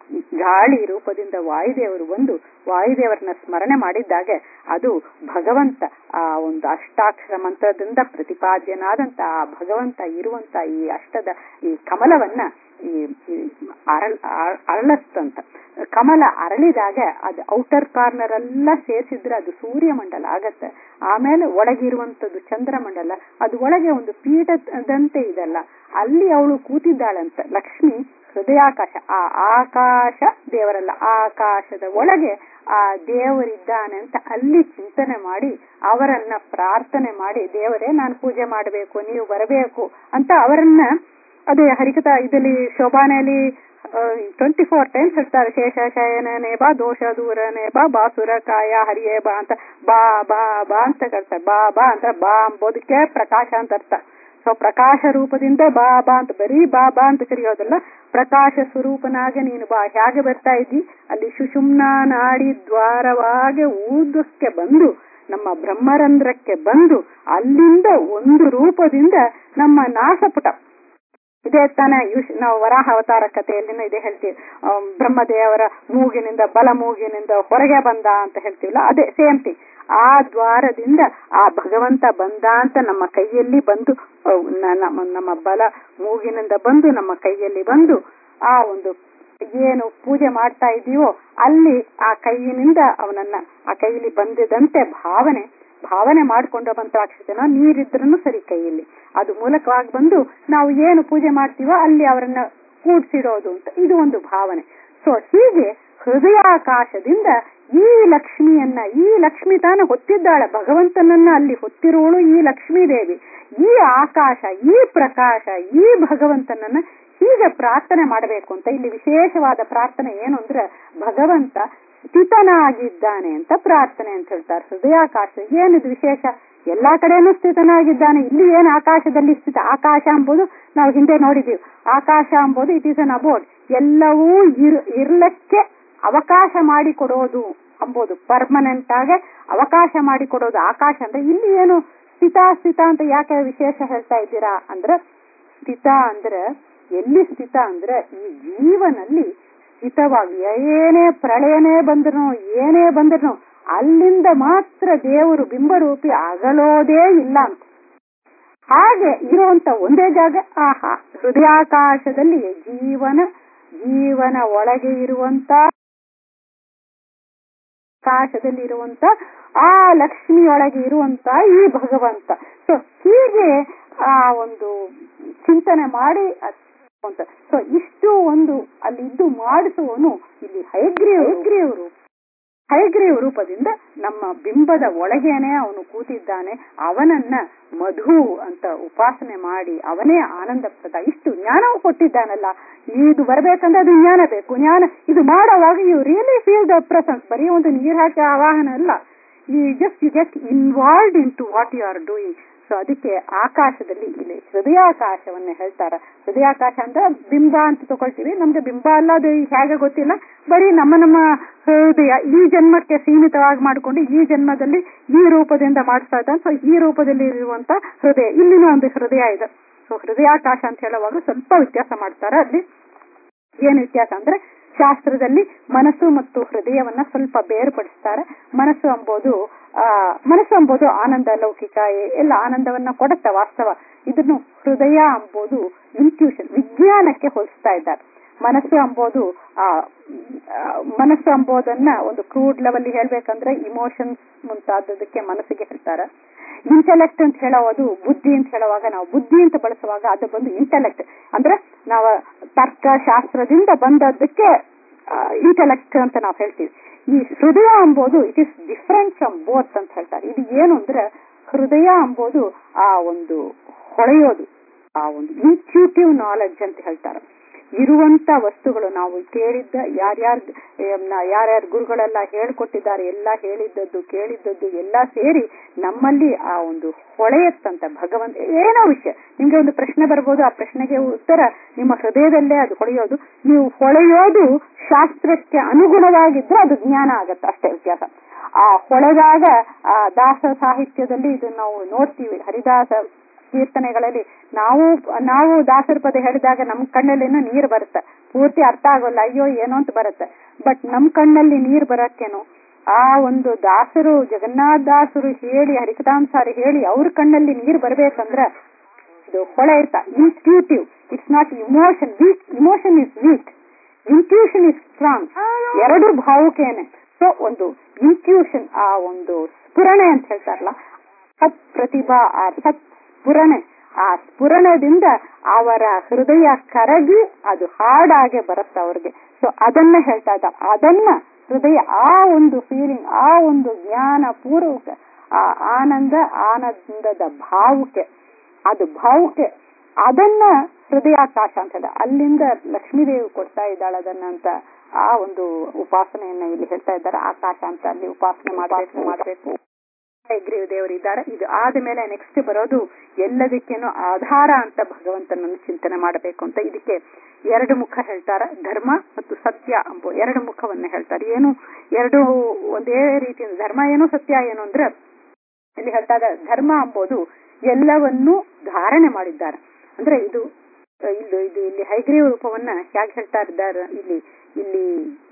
ಗಾಳಿ ರೂಪದಿಂದ ವಾಯುದೇವರು ಬಂದು ವಾಯುದೇವರನ್ನ ಸ್ಮರಣೆ ಮಾಡಿದ್ದಾಗ ಅದು ಭಗವಂತ ಆ ಒಂದು ಅಷ್ಟಾಕ್ಷರ ಮಂತ್ರದಿಂದ ಪ್ರತಿಪಾದ್ಯನಾದಂತ ಆ ಭಗವಂತ ಇರುವಂತ ಈ ಅಷ್ಟದ ಈ ಕಮಲವನ್ನ ಈ ಈ ಅರಳ್ ಅರ- ಅರಳಿಸ್ತಂತ ಕಮಲ ಅರಳಿದಾಗ ಅದು ಔಟರ್ ಕಾರ್ನರ್ ಎಲ್ಲ ಸೇರಿಸಿದ್ರೆ ಅದು ಸೂರ್ಯಮಂಡಲ ಆಗತ್ತೆ ಆಮೇಲೆ ಒಳಗಿರುವಂತದ್ದು ಚಂದ್ರಮಂಡಲ ಅದು ಒಳಗೆ ಒಂದು ಪೀಠದಂತೆ ಇದಲ್ಲ ಅಲ್ಲಿ ಅವಳು ಕೂತಿದ್ದಾಳಂತ ಲಕ್ಷ್ಮಿ ಹೃದಯಾಕಾಶ ಆ ಆಕಾಶ ದೇವರಲ್ಲ ಆಕಾಶದ ಒಳಗೆ ಆ ದೇವರಿದ್ದಾನೆ ಅಂತ ಅಲ್ಲಿ ಚಿಂತನೆ ಮಾಡಿ ಅವರನ್ನ ಪ್ರಾರ್ಥನೆ ಮಾಡಿ ದೇವರೇ ನಾನು ಪೂಜೆ ಮಾಡಬೇಕು ನೀವು ಬರಬೇಕು ಅಂತ ಅವರನ್ನ ಅದೇ ಹರಿಕತಾ ಇದರಲ್ಲಿ ಶೋಭಾನೆಯಲ್ಲಿ ಟ್ವೆಂಟಿ ಫೋರ್ ಟೈಮ್ಸ್ ಹೇಳ್ತಾರೆ ಶೇಷಶಯನೇ ಬಾ ದೋಷ ದೂರನೇ ಬಾ ಬಾಸುರ ಕಾಯ ಹರಿಯೇ ಬಾ ಅಂತ ಬಾ ಬಾ ಬಾ ಅಂತ ಕರ್ತಾರೆ ಬಾ ಬಾ ಅಂತ ಬಾ ಅಂಬೋದಕ್ಕೆ ಪ್ರಕಾಶ ಅಂತ ಅರ್ಥ ಸೊ ಪ್ರಕಾಶ ರೂಪದಿಂದ ಬಾ ಬಾ ಅಂತ ಬರೀ ಬಾ ಬಾ ಅಂತ ಕರೆಯೋದಲ್ಲ ಪ್ರಕಾಶ ಸ್ವರೂಪನಾಗೆ ನೀನು ಬಾ ಹೇಗೆ ಬರ್ತಾ ಇದ್ದಿ ಅಲ್ಲಿ ಸುಷುಮ್ನಾ ನಾಡಿ ದ್ವಾರವಾಗಿ ಊರ್ಧ್ವಕ್ಕೆ ಬಂದು ನಮ್ಮ ಬ್ರಹ್ಮರಂಧ್ರಕ್ಕೆ ಬಂದು ಅಲ್ಲಿಂದ ಒಂದು ರೂಪದಿಂದ ನಮ್ಮ ನಾಸಪುಟ ಇದೇ ತಾನೇ ಯುಶ್- ನಾವು ವರಾಹ ಅವತಾರ ಕಥೆಯಲ್ಲಿನೂ ಇದೇ ಹೇಳ್ತೀವಿ ಆಮ್, ಬ್ರಹ್ಮದೇವರ ಮೂಗಿನಿಂದ ಬಲ ಮೂಗಿನಿಂದ ಹೊರಗೆ ಬಂದ ಅಂತ ಹೇಳ್ತೀವಲ್ಲ ಅದೇ ಸೇಮ್ ಥಿಂಗ್ ಆ ದ್ವಾರದಿಂದ ಆ ಭಗವಂತ ಬಂದ ಅಂತ ನಮ್ಮ ಕೈಯಲ್ಲಿ ಬಂದು ಅಹ್, ನ- ನಮ್ಮ ನಮ್ಮ ಬಲ ಮೂಗಿನಿಂದ ಬಂದು ನಮ್ಮ ಕೈಯಲ್ಲಿ ಬಂದು ಆ ಒಂದು ಏನು ಪೂಜೆ ಮಾಡ್ತಾ ಇದೀವೋ ಅಲ್ಲಿ ಆ ಕೈಯಿನಿಂದ ಅವನನ್ನ ಆ ಕೈಯಲ್ಲಿ ಬಂದಿದಂತೆ ಭಾವನೆ ಭಾವನೆ ಮಾಡ್ಕೊಂಡ ಮಂತ್ರಾಕ್ಷತೆನ ನೀರಿದ್ರೂ ಸರಿ ಕೈಯಲ್ಲಿ ಅದು ಮೂಲಕವಾಗಿ ಬಂದು ನಾವು ಏನು ಪೂಜೆ ಮಾಡ್ತೀವೋ ಅಲ್ಲಿ ಅವರನ್ನ ಕೂಡ್ಸಿಡೋದು ಅಂತ ಇದು ಒಂದು ಭಾವನೆ ಸೊ ಹೀಗೆ ಹೃದಯಾಕಾಶದಿಂದ ಈ ಲಕ್ಷ್ಮಿಯನ್ನ ಈ ಲಕ್ಷ್ಮಿ ತಾನು ಹೊತ್ತಿದ್ದಾಳೆ ಭಗವಂತನನ್ನ ಅಲ್ಲಿ ಹೊತ್ತಿರುವಳು ಈ ಲಕ್ಷ್ಮೀ ದೇವಿ ಈ ಆಕಾಶ ಈ ಪ್ರಕಾಶ ಈ ಭಗವಂತನನ್ನ ಹೀಗೆ ಪ್ರಾರ್ಥನೆ ಮಾಡಬೇಕು ಅಂತ ಇಲ್ಲಿ ವಿಶೇಷವಾದ ಪ್ರಾರ್ಥನೆ ಏನು ಅಂದ್ರೆ ಭಗವಂತ ಸ್ಥಿತನಾಗಿದ್ದಾನೆ ಅಂತ ಪ್ರಾರ್ಥನೆ ಅಂತ ಹೇಳ್ತಾರೆ ಹೃದಯಾಕಾಶ ಏನಿದು ವಿಶೇಷ ಎಲ್ಲಾ ಕಡೆನೂ ಸ್ಥಿತನಾಗಿದ್ದಾನೆ ಇಲ್ಲಿ ಏನು ಆಕಾಶದಲ್ಲಿ ಸ್ಥಿತ ಆಕಾಶ ಎಂಬುದು ನಾವು ಹಿಂದೆ ನೋಡಿದೀವಿ ಆಕಾಶ ಎಂಬುದು ಇಟ್ ಈಸ್ ಅನ್ ಅಬೋರ್ಡ್ ಎಲ್ಲವೂ ಇರ್ ಇರ್ಲಕ್ಕೆ ಅವಕಾಶ ಮಾಡಿಕೊಡೋದು ಅಂಬೋದು ಪರ್ಮನೆಂಟ್ ಆಗಿ ಅವಕಾಶ ಮಾಡಿಕೊಡೋದು ಆಕಾಶ ಅಂದ್ರೆ ಇಲ್ಲಿ ಏನು ಸ್ಥಿತ ಸ್ಥಿತ ಅಂತ ಯಾಕೆ ವಿಶೇಷ ಹೇಳ್ತಾ ಇದ್ದೀರಾ ಅಂದ್ರೆ ಸ್ಥಿತ ಅಂದ್ರೆ ಎಲ್ಲಿ ಸ್ಥಿತ ಅಂದ್ರೆ ಈ ಜೀವನಲ್ಲಿ ಸ್ಥಿತವಾಗಿ ಏನೇ ಪ್ರಳಯನೇ ಬಂದ್ರು ಏನೇ ಬಂದ್ರು ಅಲ್ಲಿಂದ ಮಾತ್ರ ದೇವರು ಬಿಂಬರೂಪಿ ಅಗಲೋದೇ ಇಲ್ಲ ಅಂತ ಹಾಗೆ ಇರುವಂತ ಒಂದೇ ಜಾಗ ಆಹಾ ಹೃದಯಾಕಾಶದಲ್ಲಿ ಜೀವನ ಜೀವನ ಒಳಗೆ ಇರುವಂತ ಆಕಾಶದಲ್ಲಿ ಇರುವಂತ ಆ ಲಕ್ಷ್ಮಿಯೊಳಗೆ ಇರುವಂತ ಈ ಭಗವಂತ ಸೊ ಹೀಗೆ ಆ ಒಂದು ಚಿಂತನೆ ಮಾಡಿ ಸೊ ಇಷ್ಟು ಒಂದು ಅಲ್ಲಿ ಇದ್ದು ಮಾಡಿಸುವವನು ಇಲ್ಲಿ ಹೈಗ್ರೀವ್ ಹೈಗ್ರೀವ್ ರೂಪ ಹೈಗ್ರೀವ್ ರೂಪದಿಂದ ನಮ್ಮ ಬಿಂಬದ ಒಳಗೇನೆ ಅವನು ಕೂತಿದ್ದಾನೆ ಅವನನ್ನ ಮಧು ಅಂತ ಉಪಾಸನೆ ಮಾಡಿ ಅವನೇ ಆನಂದಪ್ರದ ಇಷ್ಟು ಜ್ಞಾನವು ಕೊಟ್ಟಿದ್ದಾನಲ್ಲ ಇದು ಬರ್ಬೇಕಂದ್ರೆ ಅದು ಜ್ಞಾನ ಬೇಕು ಜ್ಞಾನ ಇದು ಮಾಡೋವಾಗ you really feel the presence ಬರೀ ಒಂದು ನೀರ್ ಹಾಕಿ ಆವಾಹನ ಅಲ್ಲ ಈ just you get involved into what you are doing so ಅದಕ್ಕೆ ಆಕಾಶದಲ್ಲಿ ಇಲ್ಲಿ ಹೃದಯಾಕಾಶವನ್ನ ಹೇಳ್ತಾರ ಹೃದಯಾಕಾಶ ಅಂದ್ರೆ ಬಿಂಬ ಅಂತ ತಗೊಳ್ತೀವಿ ನಮ್ಗೆ ಬಿಂಬ ಅಲ್ಲ ಅದು ಹೇಗೆ ಗೊತ್ತಿಲ್ಲ ಬರೀ ನಮ್ಮ ನಮ್ಮ ಹೃದಯ ಈ ಜನ್ಮಕ್ಕೆ ಸೀಮಿತವಾಗಿ ಮಾಡಿಕೊಂಡು ಈ ಜನ್ಮದಲ್ಲಿ ಈ ರೂಪದಿಂದ ಮಾಡಿಸ್ತಾ ಇದ್ದಾನೆ ಸೊ ಈ ರೂಪದಲ್ಲಿ ಇರುವಂತ ಹೃದಯ ಇಲ್ಲಿನೂ ಒಂದು ಹೃದಯ ಇದೆ ಸೊ ಹೃದಯಾಕಾಶ ಅಂತ ಹೇಳುವಾಗ ಸ್ವಲ್ಪ ವ್ಯತ್ಯಾಸ ಮಾಡ್ತಾರೆ ಅಲ್ಲಿ ಏನ್ ವ್ಯತ್ಯಾಸ ಅಂದ್ರೆ ಶಾಸ್ತ್ರದಲ್ಲಿ ಮನಸ್ಸು ಮತ್ತು ಹೃದಯವನ್ನ ಸ್ವಲ್ಪ ಬೇರ್ಪಡಿಸ್ತಾರೆ ಮನಸ್ಸು ಎಂಬುದು ಆ ಮನಸ್ಸು ಎಂಬುದು ಆನಂದ ಲೌಕಿಕ ಎ- ಎಲ್ಲ ಆನಂದವನ್ನ ಕೊಡುತ್ತೆ ವಾಸ್ತವ ಇದನ್ನು ಹೃದಯ ಎಂಬುದು ಇನ್ಟ್ಯೂಷನ್ ವಿಜ್ಞಾನಕ್ಕೆ ಹೋಲಿಸ್ತಾ ಇದ್ದಾರೆ ಮನಸ್ಸು ಎಂಬುದು ಆ ಆ, ಮನಸ್ಸು ಎಂಬುದನ್ನ ಒಂದು ಕ್ರೂಡ್ ಲೆವೆಲ್ ಹೇಳ್ಬೇಕಂದ್ರೆ ಇಮೋಷನ್ಸ್ ಮುಂತಾದದಕ್ಕೆ ಮನಸ್ಸಿಗೆ ಹೇಳ್ತಾರೆ ಇಂಟೆಲೆಕ್ಟ್ ಅಂತ ಹೇಳೋದು ಬುದ್ಧಿ ಅಂತ ಹೇಳುವಾಗ ನಾವು ಬುದ್ಧಿ ಅಂತ ಬಳಸುವಾಗ ಅದು ಬಂದು ಇಂಟೆಲೆಕ್ಟ್ ಅಂದ್ರೆ ನಾವು ತರ್ಕ ಶಾಸ್ತ್ರದಿಂದ ಬಂದದ್ದಕ್ಕೆ ಇಂಟೆಲೆಕ್ಟ್ ಅಂತ ನಾವು ಹೇಳ್ತೀವಿ ಈ ಹೃದಯ ಎಂಬುದು it is different from both ಅಂತ ಹೇಳ್ತಾರೆ ಇದು ಏನು ಅಂದ್ರೆ ಹೃದಯ ಎಂಬುದು ಆ ಒಂದು ಹೊಳೆಯೋದು ಆ ಒಂದು ಇನ್ಸ್ಟ್ಯೂಟಿವ್ ನಾಲೆಡ್ಜ್ ಅಂತ ಹೇಳ್ತಾರೆ ಇರುವಂತ ವಸ್ತುಗಳು ನಾವು ಕೇಳಿದ್ದ ಯಾರ್ಯಾರ ಯಾರ್ಯಾರ ಗುರುಗಳೆಲ್ಲ ಹೇಳ್ಕೊಟ್ಟಿದ್ದಾರೆ ಎಲ್ಲ ಹೇಳಿದ್ದದ್ದು ಕೇಳಿದ್ದದ್ದು ಎಲ್ಲ ಸೇರಿ ನಮ್ಮಲ್ಲಿ ಆ ಒಂದು ಹೊಳೆಯತ್ತಂತ ಭಗವಂತ ಏನೋ ವಿಷಯ ನಿಮ್ಗೆ ಒಂದು ಪ್ರಶ್ನೆ ಬರ್ಬೋದು ಆ ಪ್ರಶ್ನೆಗೆ ಉತ್ತರ ನಿಮ್ಮ ಹೃದಯದಲ್ಲೇ ಅದು ಹೊಳೆಯೋದು ನೀವು ಹೊಳೆಯೋದು ಶಾಸ್ತ್ರಕ್ಕೆ ಅನುಗುಣವಾಗಿದ್ರೆ ಅದು ಜ್ಞಾನ ಆಗತ್ತೆ ಅಷ್ಟೇ ವ್ಯತ್ಯಾಸ ಆ ಹೊಳೆದಾಗ ಆ ದಾಸ ಸಾಹಿತ್ಯದಲ್ಲಿ ಇದು ನಾವು ನೋಡ್ತೀವಿ ಹರಿದಾಸ ಕೀರ್ತನೆಗಳಲ್ಲಿ ನಾವು ನಾವು ದಾಸರ ಪದ ಹೇಳಿದಾಗ ನಮ್ ಕಣ್ಣಲ್ಲಿನೂ ನೀರು ಬರುತ್ತೆ ಪೂರ್ತಿ ಅರ್ಥ ಆಗೋಲ್ಲ ಅಯ್ಯೋ ಏನೋ ಅಂತ ಬರುತ್ತೆ ಬಟ್ ನಮ್ ಕಣ್ಣಲ್ಲಿ ನೀರು ಬರಕ್ಕೇನು ಆ ಒಂದು ದಾಸರು ಜಗನ್ನಾಥ ದಾಸರು ಹೇಳಿ ಹರಿಕಥಾಂಸಾರಿ ಹೇಳಿ ಅವ್ರ ಕಣ್ಣಲ್ಲಿ ನೀರು ಬರ್ಬೇಕಂದ್ರ ಇದು ಹೊಳೆ ಇರ್ತ intuitive it's not emotion weak emotion is weak intuition is strong ಎರಡು ಭಾವುಕೇನೆ ಸೊ ಒಂದು ಇಂಟ್ಯೂಷನ್ ಆ ಒಂದು ಸ್ಫುರಣೆ ಅಂತ ಹೇಳ್ತಾರಲ್ಲ ಸತ್ ಪ್ರತಿಭಾ ಆ ಸತ್ ಸ್ಫುರಣೆ ಆ ಸ್ಫುರಣದಿಂದ ಅವರ ಹೃದಯ ಕರಗಿ ಅದು ಹಾಡಾಗೆ ಬರುತ್ತೆ ಅವ್ರಿಗೆ ಸೊ ಅದನ್ನ ಹೇಳ್ತಾ ಇದ್ದ ಅದನ್ನ ಹೃದಯ ಆ ಒಂದು ಫೀಲಿಂಗ್ ಆ ಒಂದು ಜ್ಞಾನ ಪೂರ್ವಕ ಆ ಆನಂದ ಆನಂದದ ಭಾವುಕೆ ಅದು ಭಾವುಕೆ ಅದನ್ನ ಹೃದಯಾಕಾಶ ಅಂತ ಹೇಳ ಅಲ್ಲಿಂದ ಲಕ್ಷ್ಮೀದೇವಿ ಕೊಡ್ತಾ ಇದ್ದಾಳೆ ಅದನ್ನ ಅಂತ ಆ ಒಂದು ಉಪಾಸನೆಯನ್ನ ಇಲ್ಲಿ ಹೇಳ್ತಾ ಇದ್ದಾರೆ ಆಕಾಶ ಅಂತ ಅಲ್ಲಿ ಉಪಾಸನೆ ಮಾಡಬೇಕು ಮಾಡಬೇಕು ಹೈಗ್ರೀವ ದೇವರು ಇದ್ದಾರೆ ಇದು ಆದ ಮೇಲೆ ನೆಕ್ಸ್ಟ್ ಬರೋದು ಎಲ್ಲದಕ್ಕೇನು ಆಧಾರ ಅಂತ ಭಗವಂತನನ್ನು ಚಿಂತನೆ ಮಾಡಬೇಕು ಅಂತ ಇದಕ್ಕೆ ಎರಡು ಮುಖ ಹೇಳ್ತಾರ ಧರ್ಮ ಮತ್ತು ಸತ್ಯ ಎಂಬ ಎರಡು ಮುಖವನ್ನ ಹೇಳ್ತಾರೆ ಏನು ಎರಡು ಒಂದೇ ರೀತಿಯಿಂದ ಧರ್ಮ ಏನು ಸತ್ಯ ಏನು ಅಂದ್ರೆ ಇಲ್ಲಿ ಹೇಳ್ತಾ ಇದ್ದಾರೆ ಧರ್ಮ ಎಂಬುದು ಎಲ್ಲವನ್ನೂ ಧಾರಣೆ ಮಾಡಿದ್ದಾರೆ ಅಂದ್ರೆ ಇದು ಇದು ಇದು ಇಲ್ಲಿ ಹೈಗ್ರೀವ ರೂಪವನ್ನ ಹೇಗೆ ಹೇಳ್ತಾ ಇದ್ದಾರೆ ಇಲ್ಲಿ ಇಲ್ಲಿ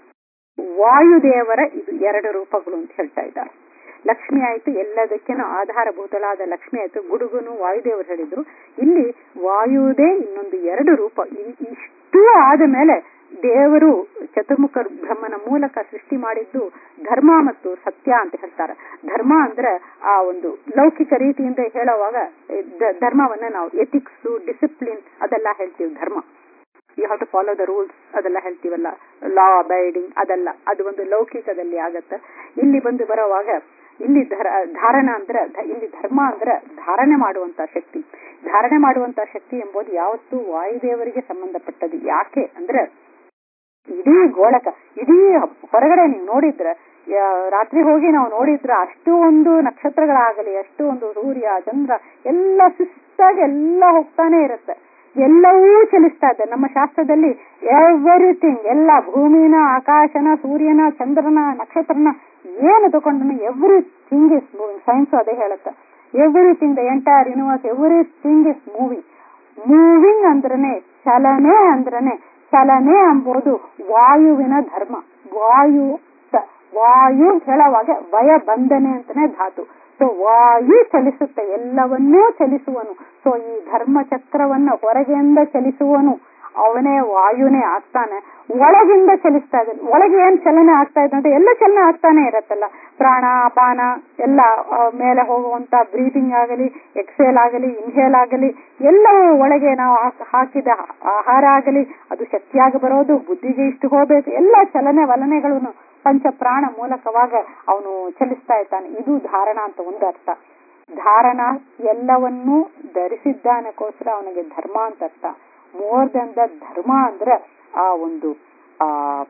ವಾಯುದೇವರ ಇದು ಎರಡು ರೂಪಗಳು ಅಂತ ಹೇಳ್ತಾ ಇದ್ದಾರೆ ಲಕ್ಷ್ಮಿ ಆಯ್ತು ಎಲ್ಲದಕ್ಕೇನು ಆಧಾರಭೂತಳಾದ ಲಕ್ಷ್ಮಿ ಆಯ್ತು ಗುಡುಗುನು ವಾಯುದೇವರು ಹೇಳಿದ್ರು ಇಲ್ಲಿ ವಾಯುದೇ ಇನ್ನೊಂದು ಎರಡು ರೂಪ ಇಷ್ಟು ಆದ ಮೇಲೆ ದೇವರು ಚತುರ್ಮುಖ ಬ್ರಹ್ಮನ ಮೂಲಕ ಸೃಷ್ಟಿ ಮಾಡಿದ್ದು ಧರ್ಮ ಮತ್ತು ಸತ್ಯ ಅಂತ ಹೇಳ್ತಾರೆ ಧರ್ಮ ಅಂದ್ರೆ ಆ ಒಂದು ಲೌಕಿಕ ರೀತಿಯಿಂದ ಹೇಳುವಾಗ ಧರ್ಮವನ್ನ ನಾವು ಎಥಿಕ್ಸ್ ಡಿಸಿಪ್ಲಿನ್ ಅದೆಲ್ಲ ಹೇಳ್ತೀವಿ dharma you have to follow the rules ಅದೆಲ್ಲ ಹೇಳ್ತೀವಲ್ಲ ಲಾ ಅಬೈಡಿಂಗ್ ಅದೆಲ್ಲ ಅದು ಒಂದು ಲೌಕಿಕದಲ್ಲಿ ಆಗತ್ತೆ ಇಲ್ಲಿ ಬಂದು ಬರೋವಾಗ ಇಲ್ಲಿ ಧಾರಣ ಅಂದ್ರೆ ಇಲ್ಲಿ ಧರ್ಮ ಅಂದ್ರೆ ಧಾರಣೆ ಮಾಡುವಂತ ಶಕ್ತಿ ಧಾರಣೆ ಮಾಡುವಂತ ಶಕ್ತಿ ಎಂಬುದು ಯಾವತ್ತೂ ವಾಯುದೇವರಿಗೆ ಸಂಬಂಧಪಟ್ಟದ್ದು ಯಾಕೆ ಅಂದ್ರೆ ಇಡೀ ಗೋಳಕ ಇಡೀ ಹೊರಗಡೆ ನೀವು ನೋಡಿದ್ರೆ ರಾತ್ರಿ ಹೋಗಿ ನಾವು ನೋಡಿದ್ರ ಅಷ್ಟು ಒಂದು ನಕ್ಷತ್ರಗಳಾಗಲಿ ಅಷ್ಟು ಒಂದು ಸೂರ್ಯ ಚಂದ್ರ ಎಲ್ಲ ಸುಸ್ತಾಗಿ ಎಲ್ಲ ಹೋಗ್ತಾನೆ ಇರುತ್ತೆ ಎಲ್ಲವೂ ಚಲಿಸ್ತಾ ಇದೆ ನಮ್ಮ ಶಾಸ್ತ್ರದಲ್ಲಿ ಎವ್ರಿಥಿಂಗ್ ಎಲ್ಲ ಭೂಮಿನ ಆಕಾಶನ ಸೂರ್ಯನ ಚಂದ್ರನ ನಕ್ಷತ್ರನ ಏನು ತಗೊಂಡ್ರು ಎವ್ರಿಥಿಂಗ್ ಇಸ್ ಮೂವಿಂಗ್ ಸೈನ್ಸ್ ಅದೇ ಹೇಳುತ್ತೆ everything the entire universe everything is moving moving ಅಂದ್ರನೆ ಚಲನೆ ಅಂದ್ರನೆ ಚಲನೆ ಎಂಬುದು ವಾಯುವಿನ ಧರ್ಮ ವಾಯು ವಾಯು ಹೇಳುವಾಗ ವಯ ಬಂಧನೆ ಅಂತಾನೆ ಧಾತು ಸೊ ವಾಯು ಚಲಿಸುತ್ತೆ ಎಲ್ಲವನ್ನೂ ಚಲಿಸುವನು ಸೊ ಈ ಧರ್ಮ ಚಕ್ರವನ್ನ ಹೊರಗೆಯಿಂದ ಚಲಿಸುವನು ಅವನೇ ವಾಯುನೇ ಆಗ್ತಾನೆ ಒಳಗಿಂದ ಚಲಿಸ್ತಾ ಇದ್ದಾನೆ ಒಳಗೆ ಏನ್ ಚಲನೆ ಆಗ್ತಾ ಇದೆ ಅಂತ ಎಲ್ಲ ಚಲನೆ ಆಗ್ತಾನೆ ಇರತ್ತಲ್ಲ ಪ್ರಾಣ ಅಪಾನ ಎಲ್ಲ ಮೇಲೆ ಹೋಗುವಂತ ಬ್ರೀತಿಂಗ್ ಆಗಲಿ ಎಕ್ಸೇಲ್ ಆಗಲಿ ಇನ್ಹೇಲ್ ಆಗಲಿ ಎಲ್ಲವೂ ಒಳಗೆ ನಾವು ಹಾಕಿದ ಆಹಾರ ಆಗಲಿ ಅದು ಶಕ್ತಿಯಾಗಿ ಬರೋದು ಬುದ್ಧಿಗೆ ಇಷ್ಟು ಹೋಗ್ಬೇಕು ಎಲ್ಲ ಚಲನೆ ವಲನೆಗಳನ್ನು ಪಂಚ ಪ್ರಾಣ ಮೂಲಕವಾಗ ಅವನು ಚಲಿಸ್ತಾ ಇದ್ದಾನೆ ಇದು ಧಾರಣ ಅಂತ ಒಂದು ಅರ್ಥ ಧಾರಣ ಎಲ್ಲವನ್ನೂ ಧರಿಸಿದ್ದಾನಕ್ಕೋಸ್ಕರ ಅವನಿಗೆ ಧರ್ಮ ಅಂತ ಅರ್ಥ ಮೋರ್ ದನ್ ದ ಧರ್ಮ ಅಂದ್ರೆ ಆ ಒಂದು ಆ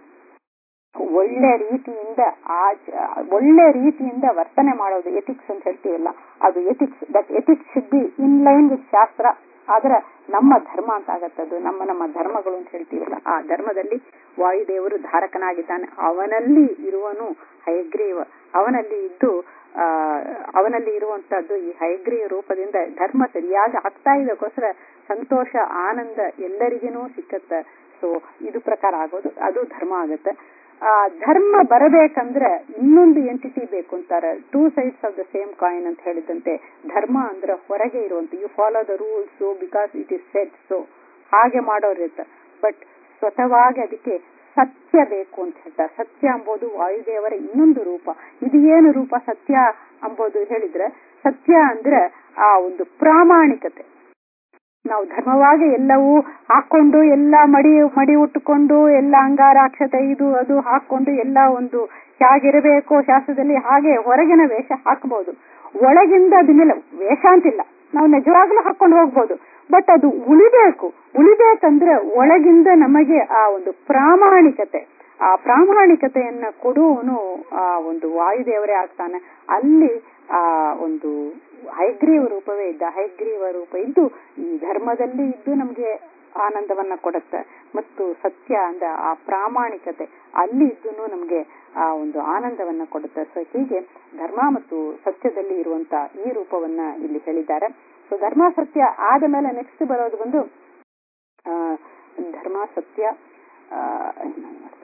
ಒಳ್ಳೆ ರೀತಿಯಿಂದ ಆಚ ಒಳ್ಳೆ ರೀತಿಯಿಂದ ವರ್ತನೆ ಮಾಡೋದು ಎಥಿಕ್ಸ್ ಅಂತ ಹೇಳ್ತೀವಲ್ಲ ಅದು ethics that ethics should be in line with shastra ಆದ್ರೆ ನಮ್ಮ ಧರ್ಮ ಅಂತ ಆಗತ್ತದು ನಮ್ಮ ನಮ್ಮ ಧರ್ಮಗಳು ಅಂತ ಹೇಳ್ತೀವಲ್ಲ ಆ ಧರ್ಮದಲ್ಲಿ ವಾಯುದೇವರು ಧಾರಕನಾಗಿದ್ದಾನೆ ಅವನಲ್ಲಿ ಇರುವನು ಹಯಗ್ರೀವ ಅವನಲ್ಲಿ ಇದ್ದು ಆ ಅವನಲ್ಲಿ ಇರುವಂತಹದ್ದು ಈ ಹಯಗ್ರೀವ ರೂಪದಿಂದ ಧರ್ಮ ಸರಿಯಾಗಿ ಆಗ್ತಾ ಇದಕ್ಕೋಸ್ಕರ ಸಂತೋಷ ಆನಂದ ಎಲ್ಲರಿಗೇನೂ ಸಿಕ್ಕತ್ತ ಸೊ ಇದು ಪ್ರಕಾರ ಆಗೋದು ಅದು ಧರ್ಮ ಆಗತ್ತೆ ಆ ಧರ್ಮ ಬರಬೇಕಂದ್ರೆ ಇನ್ನೊಂದು ಎಂಟಿಟಿ ಬೇಕು ಅಂತಾರೆ two sides of the same coin ಅಂತ ಹೇಳಿದಂತೆ ಧರ್ಮ ಅಂದ್ರೆ ಹೊರಗೆ ಇರುವಂತ you follow the rules because it is set so ಹಾಗೆ ಮಾಡೋರಿರ್ತ ಬಟ್ ಸ್ವತಃವಾಗಿ ಅದಕ್ಕೆ ಸತ್ಯ ಬೇಕು ಅಂತ ಹೇಳ್ತಾರೆ ಸತ್ಯ ಎಂಬುದು ವಾಯುದೇವರ ಇನ್ನೊಂದು ರೂಪ ಇದು ಏನು ರೂಪ ಸತ್ಯ ಎಂಬುದು ಹೇಳಿದ್ರೆ ಸತ್ಯ ಅಂದ್ರೆ ಆ ಒಂದು ಪ್ರಾಮಾಣಿಕತೆ ನಾವು ಧರ್ಮವಾಗಿ ಎಲ್ಲವೂ ಹಾಕೊಂಡು ಎಲ್ಲ ಮಡಿ ಮಡಿ ಉಟ್ಟುಕೊಂಡು ಎಲ್ಲ ಅಂಗಾರಾಕ್ಷತೆ ಇದು ಅದು ಹಾಕೊಂಡು ಎಲ್ಲ ಒಂದು ಹೇಗಿರಬೇಕು ಶಾಸ್ತ್ರದಲ್ಲಿ ಹಾಗೆ ಹೊರಗಿನ ವೇಷ ಹಾಕಬಹುದು ಒಳಗಿಂದ ಅದನ್ನೆಲ್ಲ ವೇಷ ಅಂತಿಲ್ಲ ನಾವು ನಿಜವಾಗ್ಲೂ ಹಾಕೊಂಡು ಹೋಗ್ಬೋದು ಬಟ್ ಅದು ಉಳಿಬೇಕು ಉಳಿಬೇಕಂದ್ರೆ ಒಳಗಿಂದ ನಮಗೆ ಆ ಒಂದು ಪ್ರಾಮಾಣಿಕತೆ ಆ ಪ್ರಾಮಾಣಿಕತೆಯನ್ನ ಕೊಡುವನು ಆ ಒಂದು ವಾಯುದೇವರೇ ಆಗ್ತಾನೆ ಅಲ್ಲಿ ಆ ಒಂದು ಹೈಗ್ರೀವ ರೂಪವೇ ಇದ್ದ ಹೈಗ್ರೀವ ರೂಪ ಇದ್ದು ಈ ಧರ್ಮದಲ್ಲಿ ಇದ್ದು ನಮಗೆ ಆನಂದವನ್ನ ಕೊಡುತ್ತೆ ಮತ್ತು ಸತ್ಯ ಅಂದ ಆ ಪ್ರಾಮಾಣಿಕತೆ ಅಲ್ಲಿ ಇದ್ದು ನಮಗೆ ಆ ಒಂದು ಆನಂದವನ್ನ ಕೊಡುತ್ತೆ ಸೊ ಹೀಗೆ ಧರ್ಮ ಮತ್ತು ಸತ್ಯದಲ್ಲಿ ಇರುವಂತ ಈ ರೂಪವನ್ನ ಇಲ್ಲಿ ಹೇಳಿದ್ದಾರೆ ಸೊ ಧರ್ಮ ಸತ್ಯ ಆದ ಮೇಲೆ ನೆಕ್ಸ್ಟ್ ಬರೋದು ಬಂದು ಆ ಧರ್ಮ ಸತ್ಯ ಆ, ಇನ್ನೊಂದು ಮಾಡ್ತಾರೆ.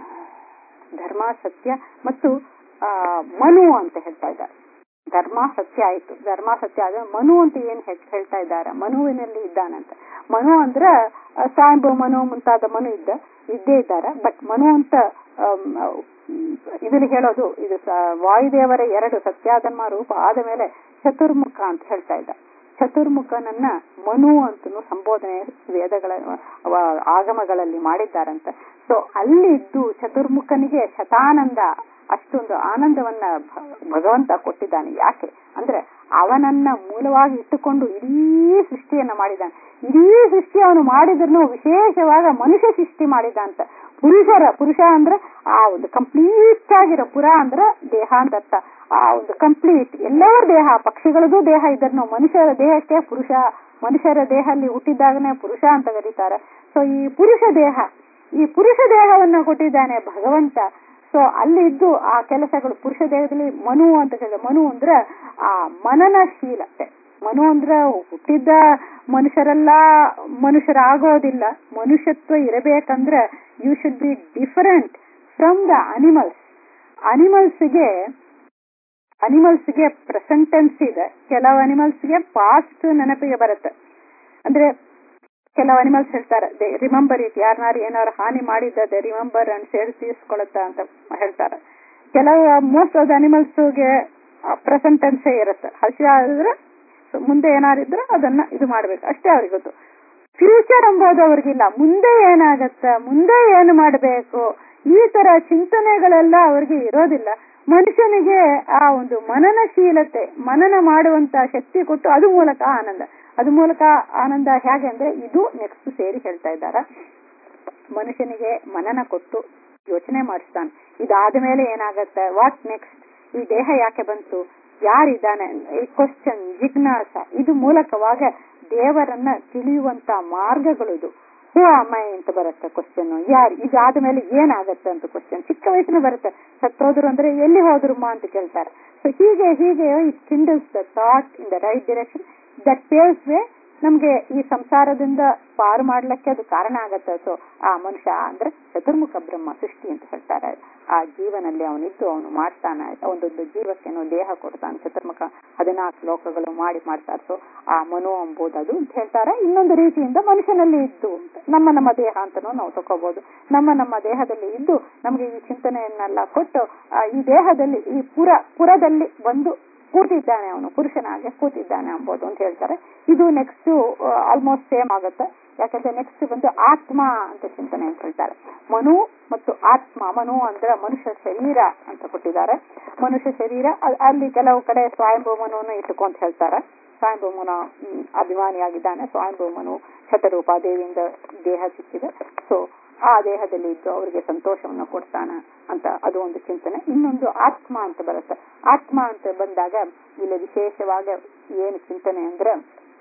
ಧರ್ಮ ಸತ್ಯ ಮತ್ತು ಆ ಮನು ಅಂತ ಹೇಳ್ತಾ ಇದ್ದಾರೆ ಧರ್ಮ ಸತ್ಯ ಆಯ್ತು ಧರ್ಮ ಸತ್ಯ ಆದ್ರೆ ಮನು ಅಂತ ಏನ್ ಹೇಳ್- ಹೇಳ್ತಾ ಇದ್ದಾರೆ ಮನುವಿನಲ್ಲಿ ಇದ್ದಾನಂತ ಮನು ಅಂದ್ರ ಆ, ಸಾಂಬು ಮನು ಮುಂತಾದ ಮನು ಇದ್ದ ಇದ್ದೇ ಇದ್ದಾರೆ ಬಟ್ ಮನು ಅಂತ ಆಮ್, ಉಮ್, ಇದನ್ನ ಹೇಳೋದು ಇದು ಸ- ವಾಯುದೇವರ ಎರಡು ಸತ್ಯಾಧರ್ಮ ರೂಪ ಆದ ಮೇಲೆ ಚತುರ್ಮುಖ ಅಂತ ಹೇಳ್ತಾ ಇದ್ದ ಚತುರ್ಮುಖನನ್ನ ಮನು ಅಂತನೂ ಸಂಬೋಧನೆ ವೇದಗಳ ಅವ ಆಗಮಗಳಲ್ಲಿ ಮಾಡಿದ್ದಾರಂತ ಸೊ ಅಲ್ಲಿ ಇದ್ದು ಚತುರ್ಮುಖನಿಗೆ ಶತಾನಂದ ಅಷ್ಟೊಂದು ಆನಂದವನ್ನ ಭ- ಭಗವಂತ ಕೊಟ್ಟಿದ್ದಾನೆ ಯಾಕೆ ಅಂದ್ರೆ ಅವನನ್ನ ಮೂಲವಾಗಿ ಇಟ್ಟುಕೊಂಡು ಇಡೀ ಸೃಷ್ಟಿಯನ್ನ ಮಾಡಿದ್ದಾನೆ ಇಡೀ ಸೃಷ್ಟಿ ಅವನು ಮಾಡಿದ್ರು ವಿಶೇಷವಾದ ಮನುಷ್ಯ ಸೃಷ್ಟಿ ಮಾಡಿದ ಅಂತ ಪುರುಷರ ಪುರುಷ ಅಂದ್ರೆ ಆ ಒಂದು ಕಂಪ್ಲೀಟ್ ಆಗಿರೋ ಪುರ ಅಂದ್ರೆ ದೇಹ ಅಂತ ಅರ್ಥ ಆ ಒಂದು ಕಂಪ್ಲೀಟ್ ಎಲ್ಲರ ದೇಹ ಪಕ್ಷಿಗಳದ್ದು ದೇಹ ಇದ್ರೂ ಮನುಷ್ಯರ ದೇಹಕ್ಕೆ ಪುರುಷ ಮನುಷ್ಯರ ದೇಹದಲ್ಲಿ ಹುಟ್ಟಿದಾಗನೇ ಪುರುಷ ಅಂತ ಕರೀತಾರೆ ಸೊ ಈ ಪುರುಷ ದೇಹ ಈ ಪುರುಷ ದೇಹವನ್ನ ಕೊಟ್ಟಿದ್ದಾನೆ ಭಗವಂತ ಸೊ ಅಲ್ಲಿ ಇದ್ದು ಆ ಕೆಲಸಗಳು ಪುರುಷ ದೇಹದಲ್ಲಿ ಮನು ಅಂತ ಹೇಳಿದ್ರೆ ಮನು ಅಂದ್ರೆ ಆ ಮನನಶೀಲತೆ ಮನು ಅಂದ್ರೆ ಹುಟ್ಟಿದ್ದ ಮನುಷ್ಯರೆಲ್ಲ ಮನುಷ್ಯರಾಗೋದಿಲ್ಲ ಮನುಷ್ಯತ್ವ ಇರಬೇಕಂದ್ರೆ you should be different from the animals ಅನಿಮಲ್ಸ್ಗೆ ಅನಿಮಲ್ಸ್ಗೆ ಪ್ರೆಸೆಂಟ್ ಟೆನ್ಸ್ ಇದೆ ಕೆಲವು ಅನಿಮಲ್ಸ್ಗೆ ಪಾಸ್ಟ್ ನೆನಪಿಗೆ ಬರುತ್ತೆ ಅಂದ್ರೆ ಕೆಲವು ಅನಿಮಲ್ಸ್ ಹೇಳ್ತಾರೆ ದೇ ರಿಮೆಂಬರ್ ಇಟ್ ಯಾರನ್ನಾರು ಏನಾರು ಹಾನಿ ಮಾಡಿದ್ದ ರಿಮೆಂಬರ್ ಅಂಡ್ ಸೇರಿ ತೀರ್ಸ್ಕೊಳತ್ತ ಅಂತ ಹೇಳ್ತಾರೆ ಕೆಲವು ಮೋಸ್ಟ್ ಆಫ್ ದ ಅನಿಮಲ್ಸ್ಗೆ ಪ್ರೆಸೆಂಟ್ ಟೆನ್ಸೇ ಇರುತ್ತೆ ಹಸಿ ಆದ್ರೆ ಮುಂದೆ ಏನಾರಿದ್ರೆ ಅದನ್ನ ಇದು ಮಾಡ್ಬೇಕು ಅಷ್ಟೇ ಅವ್ರಿಗೆ ಗೊತ್ತು ಫ್ಯೂಚರ್ ಎಂಬುದು ಅವ್ರಿಗಿಲ್ಲ ಮುಂದೆ ಏನಾಗತ್ತ ಮುಂದೆ ಏನು ಮಾಡಬೇಕು ಈ ತರ ಚಿಂತನೆಗಳೆಲ್ಲ ಅವ್ರಿಗೆ ಇರೋದಿಲ್ಲ ಮನುಷ್ಯನಿಗೆ ಆ ಒಂದು ಮನನಶೀಲತೆ ಮನನ ಮಾಡುವಂತ ಶಕ್ತಿ ಕೊಟ್ಟು ಅದು ಮೂಲಕ ಆನಂದ ಅದು ಮೂಲಕ ಆನಂದ ಹೇಗೆ ಅಂದ್ರೆ ಇದು ನೆಕ್ಸ್ಟ್ ಸೇರಿ ಹೇಳ್ತಾ ಇದ್ದಾರೆ ಮನುಷ್ಯನಿಗೆ ಮನನ ಕೊಟ್ಟು ಯೋಚನೆ ಮಾಡಿಸ್ತಾನೆ ಇದಾದ ಮೇಲೆ ಏನಾಗತ್ತೆ ವಾಟ್ ನೆಕ್ಸ್ಟ್ ಈ ದೇಹ ಯಾಕೆ ಬಂತು ಯಾರಿದ್ದಾನೆ ಈ ಕ್ವಶನ್ ಜಿಜ್ಞಾಸ ಇದು ಮೂಲಕವಾಗ ದೇವರನ್ನ ತಿಳಿಯುವಂತ ಮಾರ್ಗಗಳು ಇದು ಹೂ ಅಮ್ಮೈ ಅಂತ ಬರುತ್ತೆ ಕ್ವಶನ್ ಯಾರು ಇದಾದ ಮೇಲೆ ಏನಾಗತ್ತೆ ಅಂತ ಕ್ವಶನ್ ಚಿಕ್ಕ ವಯಸ್ಸಿನ ಬರುತ್ತೆ ಸತ್ತೋದ್ರು ಅಂದ್ರೆ ಎಲ್ಲಿ ಹೋದ್ರಮ್ಮ ಅಂತ ಕೇಳ್ತಾರೆ ಸೊ ಹೀಗೆ ಹೀಗೆ it kindles the thought in the right direction that paves way ನಮ್ಗೆ ಈ ಸಂಸಾರದಿಂದ ಪಾರು ಮಾಡ್ಲಿಕ್ಕೆ ಅದು ಕಾರಣ ಆಗತ್ತೆ ಸೊ ಆ ಮನುಷ್ಯ ಅಂದ್ರೆ ಚತುರ್ಮುಖ ಬ್ರಹ್ಮ ಸೃಷ್ಟಿ ಅಂತ ಹೇಳ್ತಾರೆ ಆ ಜೀವನಲ್ಲಿ ಅವನಿದ್ದು ಅವನು ಮಾಡ್ತಾನೆ ಒಂದೊಂದು ಜೀವಕ್ಕೇನೋ ದೇಹ ಕೊಡ್ತಾನೆ ಚತುರ್ಮುಖ ಹದಿನಾಲ್ಕು ಲೋಕಗಳು ಮಾಡಿ ಮಾಡ್ತಾರೆ ಸೊ ಆ ಮನೋ ಎಂಬುದು ಅದು ಅಂತ ಹೇಳ್ತಾರೆ ಇನ್ನೊಂದು ರೀತಿಯಿಂದ ಮನುಷ್ಯನಲ್ಲಿ ಇದ್ದು ಅಂತ. ನಮ್ಮ ನಮ್ಮ ದೇಹ ಅಂತನೂ ನಾವು ತಕೋಬಹುದು ನಮ್ಮ ನಮ್ಮ ದೇಹದಲ್ಲಿ ಇದ್ದು ನಮಗೆ ಈ ಚಿಂತನೆಯನ್ನೆಲ್ಲ ಕೊಟ್ಟು ಆ, ಈ ದೇಹದಲ್ಲಿ ಈ ಪುರ ಪುರದಲ್ಲಿ ಬಂದು ಕೂತಿದ್ದಾನೆ ಅವನು ಪುರುಷನಾಗೆ ಕೂತಿದ್ದಾನೆ ಎಂಬುದು ಅಂತ ಹೇಳ್ತಾರೆ ಇದು ನೆಕ್ಸ್ಟ್ ಆಲ್ಮೋಸ್ಟ್ ಸೇಮ್ ಆಗುತ್ತೆ ಯಾಕಂದ್ರೆ ನೆಕ್ಸ್ಟ್ ಬಂದು ಆತ್ಮ ಅಂತ ಚಿಂತನೆ ಅಂತ ಹೇಳ್ತಾರೆ ಮನು ಮತ್ತು ಆತ್ಮ ಮನು ಅಂದ್ರೆ ಮನುಷ್ಯ ಶರೀರ ಅಂತ ಕೊಟ್ಟಿದ್ದಾರೆ ಮನುಷ್ಯ ಶರೀರ ಅ- ಅಲ್ಲಿ ಕೆಲವು ಕಡೆ ಸ್ವಯಂಭೂ ಮನುವನ್ನು ಇಟ್ಟುಕೊಂತ ಹೇಳ್ತಾರೆ ಸ್ವಯಂಭೂಮನ ಅಭಿಮಾನಿಯಾಗಿದ್ದಾನೆ ಸ್ವಯಂಭೂಮನು ಶತರೂಪ ದೇವಿಯಿಂದ ದೇಹ ಸಿಕ್ಕಿದೆ ಸೊ ಆ ದೇಹದಲ್ಲಿ ಇದ್ದು ಅವರಿಗೆ ಸಂತೋಷವನ್ನು ಕೊಡ್ತಾನ ಅಂತ ಅದು ಒಂದು ಚಿಂತನೆ ಇನ್ನೊಂದು ಆತ್ಮ ಅಂತ ಬರುತ್ತೆ ಆತ್ಮ ಅಂತ ಬಂದಾಗ ಇಲ್ಲಿ ವಿಶೇಷವಾಗ ಏನು ಚಿಂತನೆ ಅಂದ್ರೆ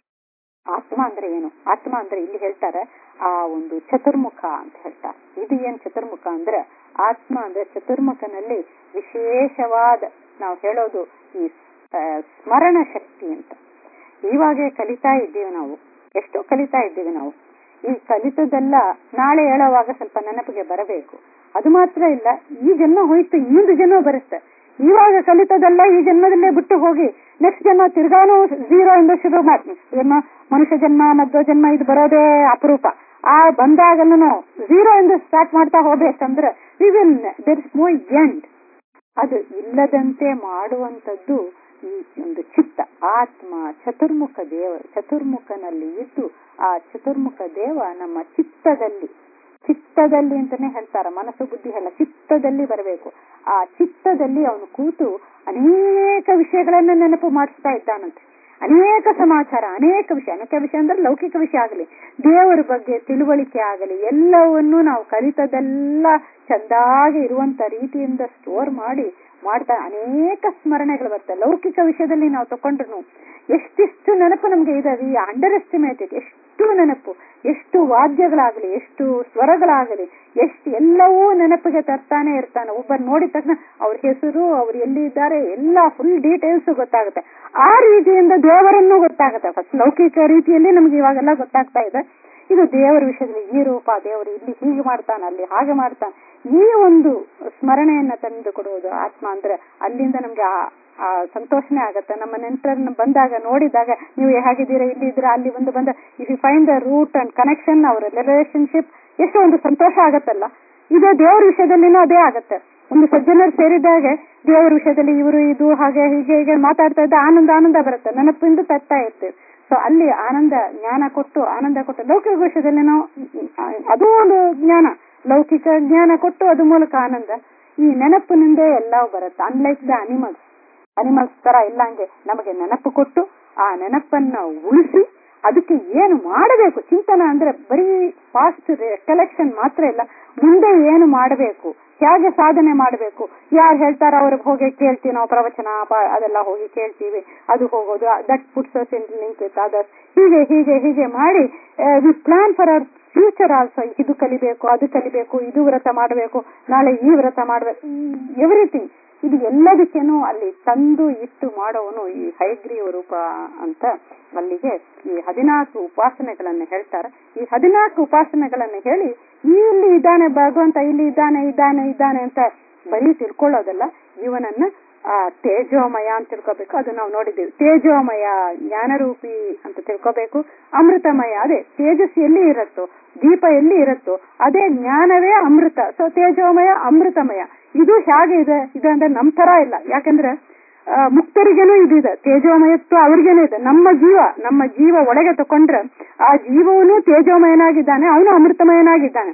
ಆತ್ಮ ಅಂದ್ರೆ ಏನು ಆತ್ಮ ಅಂದ್ರೆ ಇಲ್ಲಿ ಹೇಳ್ತಾರೆ ಆ ಒಂದು ಚತುರ್ಮುಖ ಅಂತ ಹೇಳ್ತಾರೆ ಇದು ಏನ್ ಚತುರ್ಮುಖ ಅಂದ್ರೆ ಆತ್ಮ ಅಂದ್ರೆ ಚತುರ್ಮುಖನಲ್ಲಿ ವಿಶೇಷವಾದ ನಾವು ಹೇಳೋದು ಈ ಆ, ಸ್ಮರಣ ಶಕ್ತಿ ಅಂತ ಇವಾಗೆ ಕಲಿತಾ ಇದ್ದೀವಿ ನಾವು ಎಷ್ಟೋ ಕಲಿತಾ ಇದ್ದೀವಿ ನಾವು ಈ ಕಲಿತದೆಲ್ಲ ನಾಳೆ ಹೇಳುವಾಗ ಸ್ವಲ್ಪ ನೆನಪಿಗೆ ಬರಬೇಕು ಅದು ಮಾತ್ರ ಇಲ್ಲ ಈ ಜನ್ಮ ಹೋಯ್ತು ಇನ್ನೊಂದು ಜನ್ಮ ಬರುತ್ತೆ ಇವಾಗ ಕಲಿತದೆಲ್ಲ ಈ ಜನ್ಮದಲ್ಲೇ ಬಿಟ್ಟು ಹೋಗಿ ನೆಕ್ಸ್ಟ್ ಜನ್ಮ ತಿರ್ಗಾನು ಝೀರೋ ಇಂದ ಶುರು ಮಾಡಿ ಜನ್ಮ ಮನುಷ್ಯ ಜನ್ಮ ಮಧ್ವ ಜನ್ಮ ಇದು ಬರೋದೇ ಅಪರೂಪ ಆ ಬಂದಾಗಲೂ ಝೀರೋ ಇಂದ ಸ್ಟಾರ್ಟ್ ಮಾಡ್ತಾ ಹೋಗ್ಬೇಕಂದ್ರೆ we will there is no end ಅದು ಇಲ್ಲದಂತೆ ಮಾಡುವಂತದ್ದು ಈ ಒಂದು ಚಿತ್ತ ಆತ್ಮ ಚತುರ್ಮುಖ ದೇವ ಚತುರ್ಮುಖನಲ್ಲಿ ಇದ್ದು ಆ ಚತುರ್ಮುಖ ದೇವ ನಮ್ಮ ಚಿತ್ತದಲ್ಲಿ ಚಿತ್ತದಲ್ಲಿ ಅಂತಾನೆ ಹೇಳ್ತಾರೆ ಮನಸ್ಸು ಬುದ್ಧಿ ಅಲ್ಲ ಚಿತ್ತದಲ್ಲಿ ಬರಬೇಕು ಆ ಚಿತ್ತದಲ್ಲಿ ಅವನು ಕೂತು ಅನೇಕ ವಿಷಯಗಳನ್ನ ನೆನಪು ಮಾಡಿಸ್ತಾ ಇದ್ದಾನಂತೆ ಅನೇಕ ಸಮಾಚಾರ ಅನೇಕ ವಿಷಯ ಅನೇಕ ವಿಷಯ ಅಂದ್ರೆ ಲೌಕಿಕ ವಿಷಯ ಆಗಲಿ ದೇವರ ಬಗ್ಗೆ ತಿಳುವಳಿಕೆ ಆಗಲಿ ಎಲ್ಲವನ್ನೂ ನಾವು ಕಲಿತದೆಲ್ಲ ಚಂದಾಗಿ ಇರುವಂತ ರೀತಿಯಿಂದ ಸ್ಟೋರ್ ಮಾಡಿ ಮಾಡ್ತಾ ಅನೇಕ ಸ್ಮರಣೆಗಳು ಬರ್ತವೆ ಲೌಕಿಕ ವಿಷಯದಲ್ಲಿ ನಾವು ತಕೊಂಡ್ರು ಎಷ್ಟಿಷ್ಟು ನೆನಪು ನಮ್ಗೆ ಇದಾವೆ ಅಂಡರ್ ಎಸ್ಟಿಮೇಟೆಡ್ ಎಷ್ಟು ನೆನಪು ಎಷ್ಟು ವಾದ್ಯಗಳಾಗಲಿ ಎಷ್ಟು ಸ್ವರಗಳಾಗಲಿ ಎಷ್ಟು ಎಲ್ಲವೂ ನೆನಪಿಗೆ ತರ್ತಾನೆ ಇರ್ತಾನೆ ಒಬ್ಬರು ನೋಡಿದ ತಕ್ಷಣ ಅವ್ರ ಹೆಸರು ಅವ್ರು ಎಲ್ಲಿ ಇದ್ದಾರೆ ಎಲ್ಲ ಫುಲ್ ಡೀಟೇಲ್ಸ್ ಗೊತ್ತಾಗುತ್ತೆ ಆ ರೀತಿಯಿಂದ ದೇವರನ್ನು ಗೊತ್ತಾಗುತ್ತೆ ಫಸ್ಟ್ ಲೌಕಿಕ ರೀತಿಯಲ್ಲಿ ನಮ್ಗೆ ಇವಾಗೆಲ್ಲ ಗೊತ್ತಾಗ್ತಾ ಇದೆ ಇದು ದೇವರ ವಿಷಯದಲ್ಲಿ ಈ ರೂಪ ದೇವರು ಇಲ್ಲಿ ಹೀಗೆ ಮಾಡ್ತಾನೆ ಅಲ್ಲಿ ಹಾಗೆ ಮಾಡ್ತಾನೆ ಈ ಒಂದು ಸ್ಮರಣೆಯನ್ನ ತಂದು ಕೊಡುವುದು ಆತ್ಮ ಅಂದ್ರೆ ಅಲ್ಲಿಂದ ನಮ್ಗೆ ಆ ಆ ಸಂತೋಷನೇ ಆಗತ್ತೆ ನಮ್ಮ ನೆಂಟರನ್ನ ಬಂದಾಗ ನೋಡಿದಾಗ ನೀವು ಹೇಗಿದ್ದೀರಾ ಇಲ್ಲಿ ಇದ್ದೀರಾ ಅಲ್ಲಿ ಬಂದು ಬಂದ if you find the root and connection ಅವರ ರಿಲೇಶನ್ಶಿಪ್ ಎಷ್ಟು ಒಂದು ಸಂತೋಷ ಆಗತ್ತಲ್ಲ ಇದು ದೇವರ ವಿಷಯದಲ್ಲಿನೂ ಅದೇ ಆಗತ್ತೆ ಒಂದು ಸಜ್ಜನರು ಸೇರಿದಾಗ ದೇವರ ವಿಷಯದಲ್ಲಿ ಇವರು ಇದು ಹಾಗೆ ಹೀಗೆ ಹೀಗೆ ಮಾತಾಡ್ತಾ ಇದ್ದ ಆನಂದ ಆನಂದ ಬರುತ್ತೆ ನೆನಪಿಂದ ತರ್ತಾ ಇರ್ತೀವಿ ಸೊ ಅಲ್ಲಿ ಆನಂದ ಜ್ಞಾನ ಕೊಟ್ಟು ಆನಂದ ಕೊಟ್ಟು ಲೌಕಿಕ ವಿಷಯದಲ್ಲಿ ನಾವು ಅದು ಒಂದು ಜ್ಞಾನ ಲೌಕಿಕ ಜ್ಞಾನ ಕೊಟ್ಟು ಅದು ಮೂಲಕ ಆನಂದ ಈ ನೆನಪಿನಿಂದ ಎಲ್ಲವೂ ಬರುತ್ತೆ ಅನ್ಲೈಕ್ ದ ಅನಿಮಲ್ಸ್ ಅನಿಮಲ್ಸ್ ತರ ಇಲ್ಲ ಹಂಗೆ ನಮಗೆ ನೆನಪು ಕೊಟ್ಟು ಆ ನೆನಪನ್ನ ಉಳಿಸಿ ಅದಕ್ಕೆ ಏನು ಮಾಡಬೇಕು ಚಿಂತನ ಅಂದ್ರೆ ಬರೀ ಫಾಸ್ಟ್ ಕಲೆಕ್ಷನ್ ಮಾತ್ರ ಇಲ್ಲ ಮುಂದೆ ಏನು ಮಾಡಬೇಕು ಹೇಗೆ ಸಾಧನೆ ಮಾಡಬೇಕು ಯಾರು ಹೇಳ್ತಾರ ಅವ್ರಿಗೆ ಹೋಗಿ ಕೇಳ್ತೀವಿ ನಾವು ಪ್ರವಚನ ಅದೆಲ್ಲ ಹೋಗಿ ಕೇಳ್ತೀವಿ ಅದು ಹೋಗೋದು that puts us in link with others ಹೀಗೆ ಹೀಗೆ ಹೀಗೆ ಮಾಡಿ we plan for our future also ಇದು ಕಲಿಬೇಕು ಅದು ಕಲಿಬೇಕು ಇದು ವ್ರತ ಮಾಡಬೇಕು ನಾಳೆ ಈ ವ್ರತ ಮಾಡಬೇಕು ಎವ್ರಿಥಿಂಗ್ ಇದು ಎಲ್ಲದಕ್ಕೇನು ಅಲ್ಲಿ ತಂದು ಇಟ್ಟು ಮಾಡೋವನು ಈ ಹೈಗ್ರೀವ ರೂಪ ಅಂತ ಅಲ್ಲಿಗೆ ಈ ಹದಿನಾಲ್ಕು ಉಪಾಸನೆಗಳನ್ನ ಹೇಳ್ತಾರೆ ಈ ಹದಿನಾಲ್ಕು ಉಪಾಸನೆಗಳನ್ನ ಹೇಳಿ ಇಲ್ಲಿ ಇದ್ದಾನೆ ಭಗವಂತ ಇಲ್ಲಿ ಇದ್ದಾನೆ ಇದ್ದಾನೆ ಇದ್ದಾನೆ ಅಂತ ಬರೀ ತಿಳ್ಕೊಳ್ಳೋದಲ್ಲ ಇವನನ್ನ ಆ ತೇಜೋಮಯ ಅಂತ ತಿಳ್ಕೊಬೇಕು ಅದು ನಾವು ನೋಡಿದ್ದೀವಿ ತೇಜೋಮಯ ಜ್ಞಾನರೂಪಿ ಅಂತ ತಿಳ್ಕೊಬೇಕು ಅಮೃತಮಯ ಅದೇ ತೇಜಸ್ ಎಲ್ಲಿ ಇರುತ್ತೋ ದೀಪ ಎಲ್ಲಿ ಇರುತ್ತೋ ಅದೇ ಜ್ಞಾನವೇ ಅಮೃತ ಸೊ ತೇಜೋಮಯ ಅಮೃತಮಯ ಇದು ಹೇಗೆ ಇದೆ ಇದು ಅಂದ್ರೆ ನಮ್ ತರ ಇಲ್ಲ ಯಾಕಂದ್ರೆ ಮುಕ್ತರಿಗೇನು ಇದಿದೆ ತೇಜೋಮಯತ್ವ ಅವ್ರಿಗೇನು ಇದೆ ನಮ್ಮ ಜೀವ ನಮ್ಮ ಜೀವ ಒಳಗೆ ತಕೊಂಡ್ರೆ ಆ ಜೀವವನು ತೇಜೋಮಯನಾಗಿದ್ದಾನೆ ಅವನು ಅಮೃತಮಯನಾಗಿದ್ದಾನೆ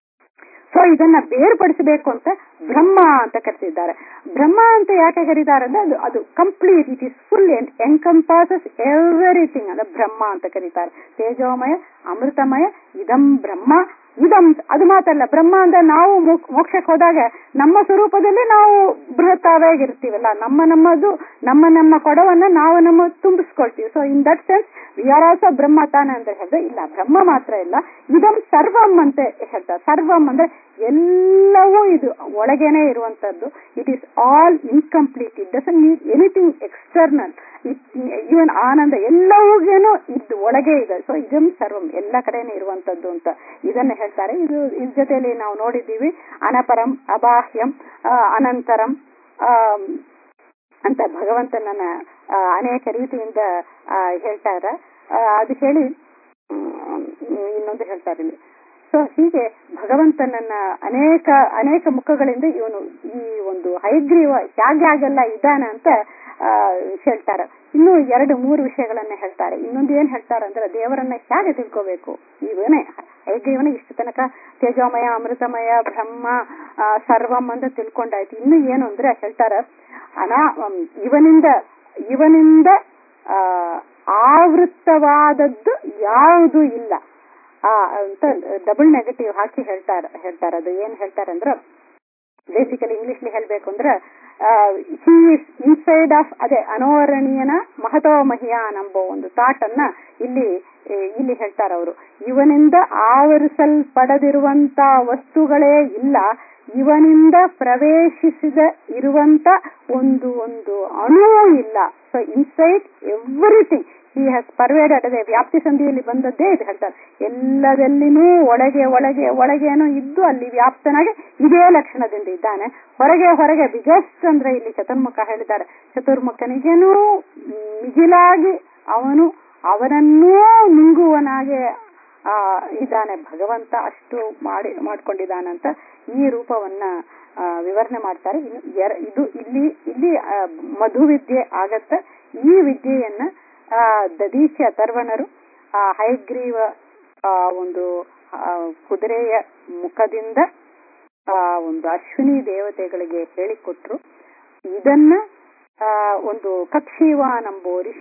ಸೊ ಇದನ್ನ ಬೇರ್ಪಡಿಸಬೇಕು ಅಂತ ಬ್ರಹ್ಮ ಅಂತ ಕರೆದಿದ್ದಾರೆ ಬ್ರಹ್ಮ ಅಂತ ಯಾಕೆ ಕರೀತಾರೆ ಅಂದ್ರೆ ಅದು ಅದು complete it is full encompasses everything ಅಂದ್ರೆ ಬ್ರಹ್ಮ ಅಂತ ಕರೀತಾರೆ ತೇಜೋಮಯ ಅಮೃತಮಯ ಇದಂ ಬ್ರಹ್ಮ ಇದಂ ಅದು ಮಾತಲ್ಲ ಬ್ರಹ್ಮ ಅಂದ್ರೆ ನಾವು ಮೋಕ್ಷಕ್ಕೆ ಹೋದಾಗ ನಮ್ಮ ಸ್ವರೂಪದಲ್ಲಿ ನಾವು ಬೃಹತ್ತಾವಾಗಿರ್ತೀವಲ್ಲ ನಮ್ಮ ನಮ್ಮದು ನಮ್ಮ ನಮ್ಮ ಕೊಡವನ್ನ ನಾವು ನಮ್ಮ ತುಂಬಿಸ್ಕೊಳ್ತೀವಿ so in that sense we are also Brahma ತಾನೆ ಅಂತ ಹೇಳಿದ್ರೆ ಇಲ್ಲ ಬ್ರಹ್ಮ ಮಾತ್ರ ಇಲ್ಲ ಇದಂ ಸರ್ವಂ ಅಂತ ಹೇಳ್ತಾರೆ ಸರ್ವಂ ಅಂದ್ರೆ ಎಲ್ಲವೂ ಇದು ಒಳಗೇನೆ ಇರುವಂತದ್ದು it is all incomplete it doesn't need anything external even ಆನಂದ ಎಲ್ಲವೂಗೇನು ಇದು ಒಳಗೆ ಇದೆ ಸೊ ಇದಂ ಸರ್ವಂ ಎಲ್ಲ ಕಡೆನೇ ಇರುವಂತದ್ದು ಅಂತ ಇದನ್ನ ಹೇಳ್ತಾರೆ ಇದು ಇದ್ರ ಜೊತೆಯಲ್ಲಿ ನಾವು ನೋಡಿದ್ದೀವಿ ಅನಪರಂ ಅಬಾಹ್ಯಂ ಅನಂತರಂ ಅಂತ ಭಗವಂತನನ್ನ ಅನೇಕ ರೀತಿಯಿಂದ ಹೇಳ್ತಾರೆ ಅದು ಹೇಳಿ ಇನ್ನೊಂದು ಹೇಳ್ತಾರೆ ಇಲ್ಲಿ ಸೊ ಹೀಗೆ ಭಗವಂತನನ್ನ ಅನೇಕ ಅನೇಕ ಮುಖಗಳಿಂದ ಇವನು ಈ ಒಂದು ಹೈಗ್ರೀವ ಹೇಗೆ ಹಾಗೆಲ್ಲ ಇದ್ದಾನೆ ಅಂತ ಹೇಳ್ತಾರೆ ಇನ್ನು ಎರಡು ಮೂರು ವಿಷಯಗಳನ್ನ ಹೇಳ್ತಾರೆ ಇನ್ನೊಂದು ಏನ್ ಹೇಳ್ತಾರೆ ಅಂದ್ರೆ ದೇವರನ್ನ ಹೇಗೆ ತಿಳ್ಕೋಬೇಕು ಇವನೇ ಹೈಗ್ರೀವನ ಇಷ್ಟು ತನಕ ತೇಜೋಮಯ ಅಮೃತಮಯ ಬ್ರಹ್ಮ ಸರ್ವಂ ಅಂತ ತಿಳ್ಕೊಂಡಾಯ್ತು ಇನ್ನು ಏನು ಅಂದ್ರೆ ಹೇಳ್ತಾರ ಅನಾ ಇವನಿಂದ ಇವನಿಂದ ಆವೃತ್ತವಾದದ್ದು ಯಾವುದು ಇಲ್ಲ ಆ ಅಂತ ಡಬಲ್ ನೆಗೆಟಿವ್ ಹಾಕಿ ಹೇಳ್ತಾರ ಹೇಳ್ತಾರ ಅದು ಏನ್ ಹೇಳ್ತಾರಂದ್ರ ಬೇಸಿಕಲಿ ಇಂಗ್ಲಿಷ್ ಹೇಳ್ಬೇಕು ಅಂದ್ರೆ ಹಿ ಇಸ್ ಇನ್ಸೈಡ್ ಆಫ್ ಅದೇ ಅನೋರಣೀಯನ ಮಹತೋ ಮಹಿಯಾನ್ ಎಂಬ ಒಂದು ಥಾಟ್ ಅನ್ನ ಇಲ್ಲಿ ಇಲ್ಲಿ ಹೇಳ್ತಾರ ಅವರು ಇವನಿಂದ ಆವರಿಸಲ್ಪಡದಿರುವಂತ ವಸ್ತುಗಳೇ ಇಲ್ಲ ಇವನಿಂದ ಪ್ರವೇಶಿಸಿದ ಇರುವಂತ ಒಂದು ಒಂದು ಅಣುವೂ ಇಲ್ಲ so inside everything he has pervaded ಅದೇ ವ್ಯಾಪ್ತಿ ಸಂಧಿಯಲ್ಲಿ ಬಂದದ್ದೇ ಇದು ಹೇಳ್ತಾರೆ ಎಲ್ಲದಲ್ಲಿನೂ ಒಳಗೆ ಒಳಗೆ ಒಳಗೇನೋ ಇದ್ದು ಅಲ್ಲಿ ವ್ಯಾಪ್ತನಾಗಿ ಇದೇ ಲಕ್ಷಣದಿಂದ ಇದ್ದಾನೆ ಹೊರಗೆ ಹೊರಗೆ ಬಿಗಸ್ಟ್ ಅಂದ್ರೆ ಇಲ್ಲಿ ಚತುರ್ಮುಖ ಹೇಳಿದ್ದಾರೆ ಚತುರ್ಮುಖನಿಗೇನೂ ಮಿಗಿಲಾಗಿ ಅವನು ಅವನನ್ನೂ ನುಂಗುವನಾಗೆ ಆ ಇದ್ದಾನೆ ಭಗವಂತ ಅಷ್ಟು ಮಾಡಿ ಮಾಡ್ಕೊಂಡಿದ್ದಾನಂತ ಈ ರೂಪವನ್ನ ವಿವರಣೆ ಮಾಡ್ತಾರೆ ಇನ್ನು ಇದು ಇಲ್ಲಿ ಇಲ್ಲಿ ಮಧು ವಿದ್ಯೆ ಆಗತ್ತ ಈ ವಿದ್ಯೆಯನ್ನ ಆ ದದೀಚಿ ಅಥರ್ವಣರು ಆ ಹೈಗ್ರೀವ ಆ ಒಂದು ಕುದುರೆಯ ಮುಖದಿಂದ ಆ ಒಂದು ಅಶ್ವಿನಿ ದೇವತೆಗಳಿಗೆ ಹೇಳಿಕೊಟ್ರು ಇದನ್ನ ಆ ಒಂದು ಕಕ್ಷಿವಾನ್ ಎಂಬೋ ಋಷಿ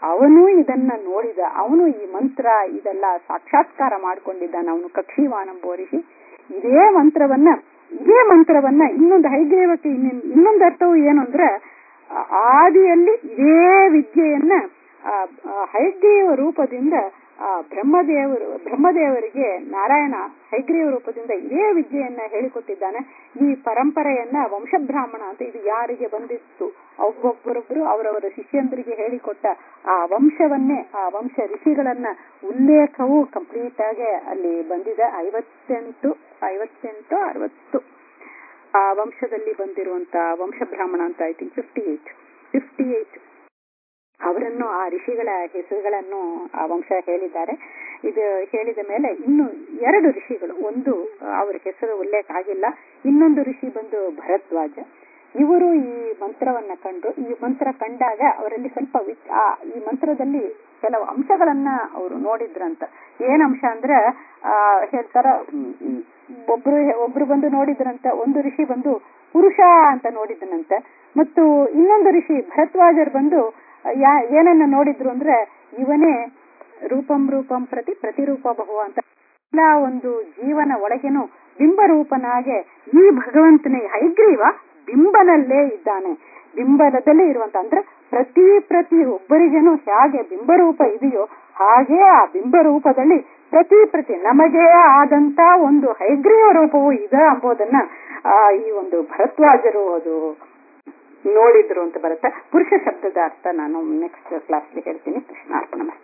ಅವನು ಇದನ್ನ ನೋಡಿದ ಅವನು ಈ ಮಂತ್ರ ಇದೆಲ್ಲ ಸಾಕ್ಷಾತ್ಕಾರ ಮಾಡ್ಕೊಂಡಿದ್ದಾನೆ ಅವನು ಕಕ್ಷಿವಾನಂಬೋರಿಸಿ ಇದೇ ಮಂತ್ರವನ್ನ ಇದೇ ಮಂತ್ರವನ್ನ ಇನ್ನೊಂದು ಹೈಗ್ರೀವಕ್ಕೆ ಇನ್ನೊಂದು ಇನ್ನೊಂದು ಅರ್ಥವು ಏನು ಅಂದ್ರೆ ಆ- ಆದಿಯಲ್ಲಿ ಇದೇ ವಿದ್ಯೆಯನ್ನ ಆ, ಆ ಹೈಗ್ರೀವ ರೂಪದಿಂದ ಆ ಬ್ರಹ್ಮದೇವರು ಬ್ರಹ್ಮದೇವರಿಗೆ ನಾರಾಯಣ ಹೈಗ್ರೀವ ರೂಪದಿಂದ ಇದೇ ವಿದ್ಯೆಯನ್ನ ಹೇಳಿಕೊಟ್ಟಿದ್ದಾನೆ ಈ ಪರಂಪರೆಯನ್ನ ವಂಶಬ್ರಾಹ್ಮಣ ಅಂತ ಇದು ಯಾರಿಗೆ ಬಂದಿತ್ತು ಒಬ್ಬೊಬ್ಬರೊಬ್ಬರು ಅವರವರ ಶಿಷ್ಯಂದರಿಗೆ ಹೇಳಿಕೊಟ್ಟ ಆ ವಂಶವನ್ನೇ ಆ ವಂಶ ಋಷಿಗಳನ್ನ ಉಲ್ಲೇಖವು ಕಂಪ್ಲೀಟ್ ಆಗಿ ಅಲ್ಲಿ ಬಂದಿದೆ ಐವತ್ತೆಂಟು ಐವತ್ತೆಂಟು ಅರವತ್ತು ಆ ವಂಶದಲ್ಲಿ ಬಂದಿರುವಂತ ವಂಶಬ್ರಾಹ್ಮಣ ಅಂತ I think fifty eight fifty eight ಅವರನ್ನು ಆ ಋಷಿಗಳ ಹೆಸರುಗಳನ್ನು ಆ ವಂಶ ಹೇಳಿದ್ದಾರೆ ಇದು ಹೇಳಿದ ಮೇಲೆ ಇನ್ನು ಎರಡು ಋಷಿಗಳು ಒಂದು ಅವರ ಹೆಸರು ಉಲ್ಲೇಖ ಆಗಿಲ್ಲ ಇನ್ನೊಂದು ಋಷಿ ಬಂದು ಭರದ್ವಾಜ ಇವರು ಈ ಮಂತ್ರವನ್ನ ಕಂಡು ಈ ಮಂತ್ರ ಕಂಡಾಗ ಅವರಲ್ಲಿ ಸ್ವಲ್ಪ ವಿ- ಆ ಈ ಮಂತ್ರದಲ್ಲಿ ಕೆಲವು ಅಂಶಗಳನ್ನ ಅವರು ನೋಡಿದ್ರಂತ ಏನ್ ಅಂಶ ಅಂದ್ರೆ ಆ ಹೇಳ್ತಾರ ಹ್ಮ್, ಹ್ಮ್, ಒಬ್ರು ಒಬ್ರು ಬಂದು ನೋಡಿದ್ರಂತ ಒಂದು ಋಷಿ ಬಂದು ಪುರುಷ ಅಂತ ನೋಡಿದನಂತೆ ಮತ್ತು ಇನ್ನೊಂದು ಋಷಿ ಭರದ್ವಾಜರು ಬಂದು ಯಾ ಏನನ್ನ ನೋಡಿದ್ರು ಅಂದ್ರೆ ಇವನೇ ರೂಪಂ ರೂಪಂ ಪ್ರತಿ ಪ್ರತಿರೂಪ ಬಹು ಅಂತ ಎಲ್ಲ ಒಂದು ಜೀವನ ಒಳಗೇನು ಬಿಂಬರೂಪನಾಗೆ ಈ ಭಗವಂತನೇ ಹೈಗ್ರೀವ ಬಿಂಬನಲ್ಲೇ ಇದ್ದಾನೆ ಬಿಂಬನದಲ್ಲೇ ಇರುವಂತ ಅಂದ್ರೆ ಪ್ರತಿ ಪ್ರತಿ ಒಬ್ಬರಿಗೇನು ಹೇಗೆ ಬಿಂಬರೂಪ ಇದೆಯೋ ಹಾಗೆ ಆ ಬಿಂಬರೂಪದಲ್ಲಿ ಪ್ರತಿ ಪ್ರತಿ ನಮಗೆ ಆದಂತ ಒಂದು ಹೈಗ್ರೀವ ರೂಪವು ಇದೆ ಎಂಬುದನ್ನ ಆ ಈ ಒಂದು ಭರದ್ವಾಜರು ಅದು ನೋಡಿದ್ರು ಅಂತ ಬರುತ್ತೆ ಪುರುಷ ಶಬ್ದದ ಅರ್ಥ ನಾನು ನೆಕ್ಸ್ಟ್ ಕ್ಲಾಸ್ಲಿ ಹೇಳ್ತೀನಿ ಕೃಷ್ಣಾರ್ಪಣ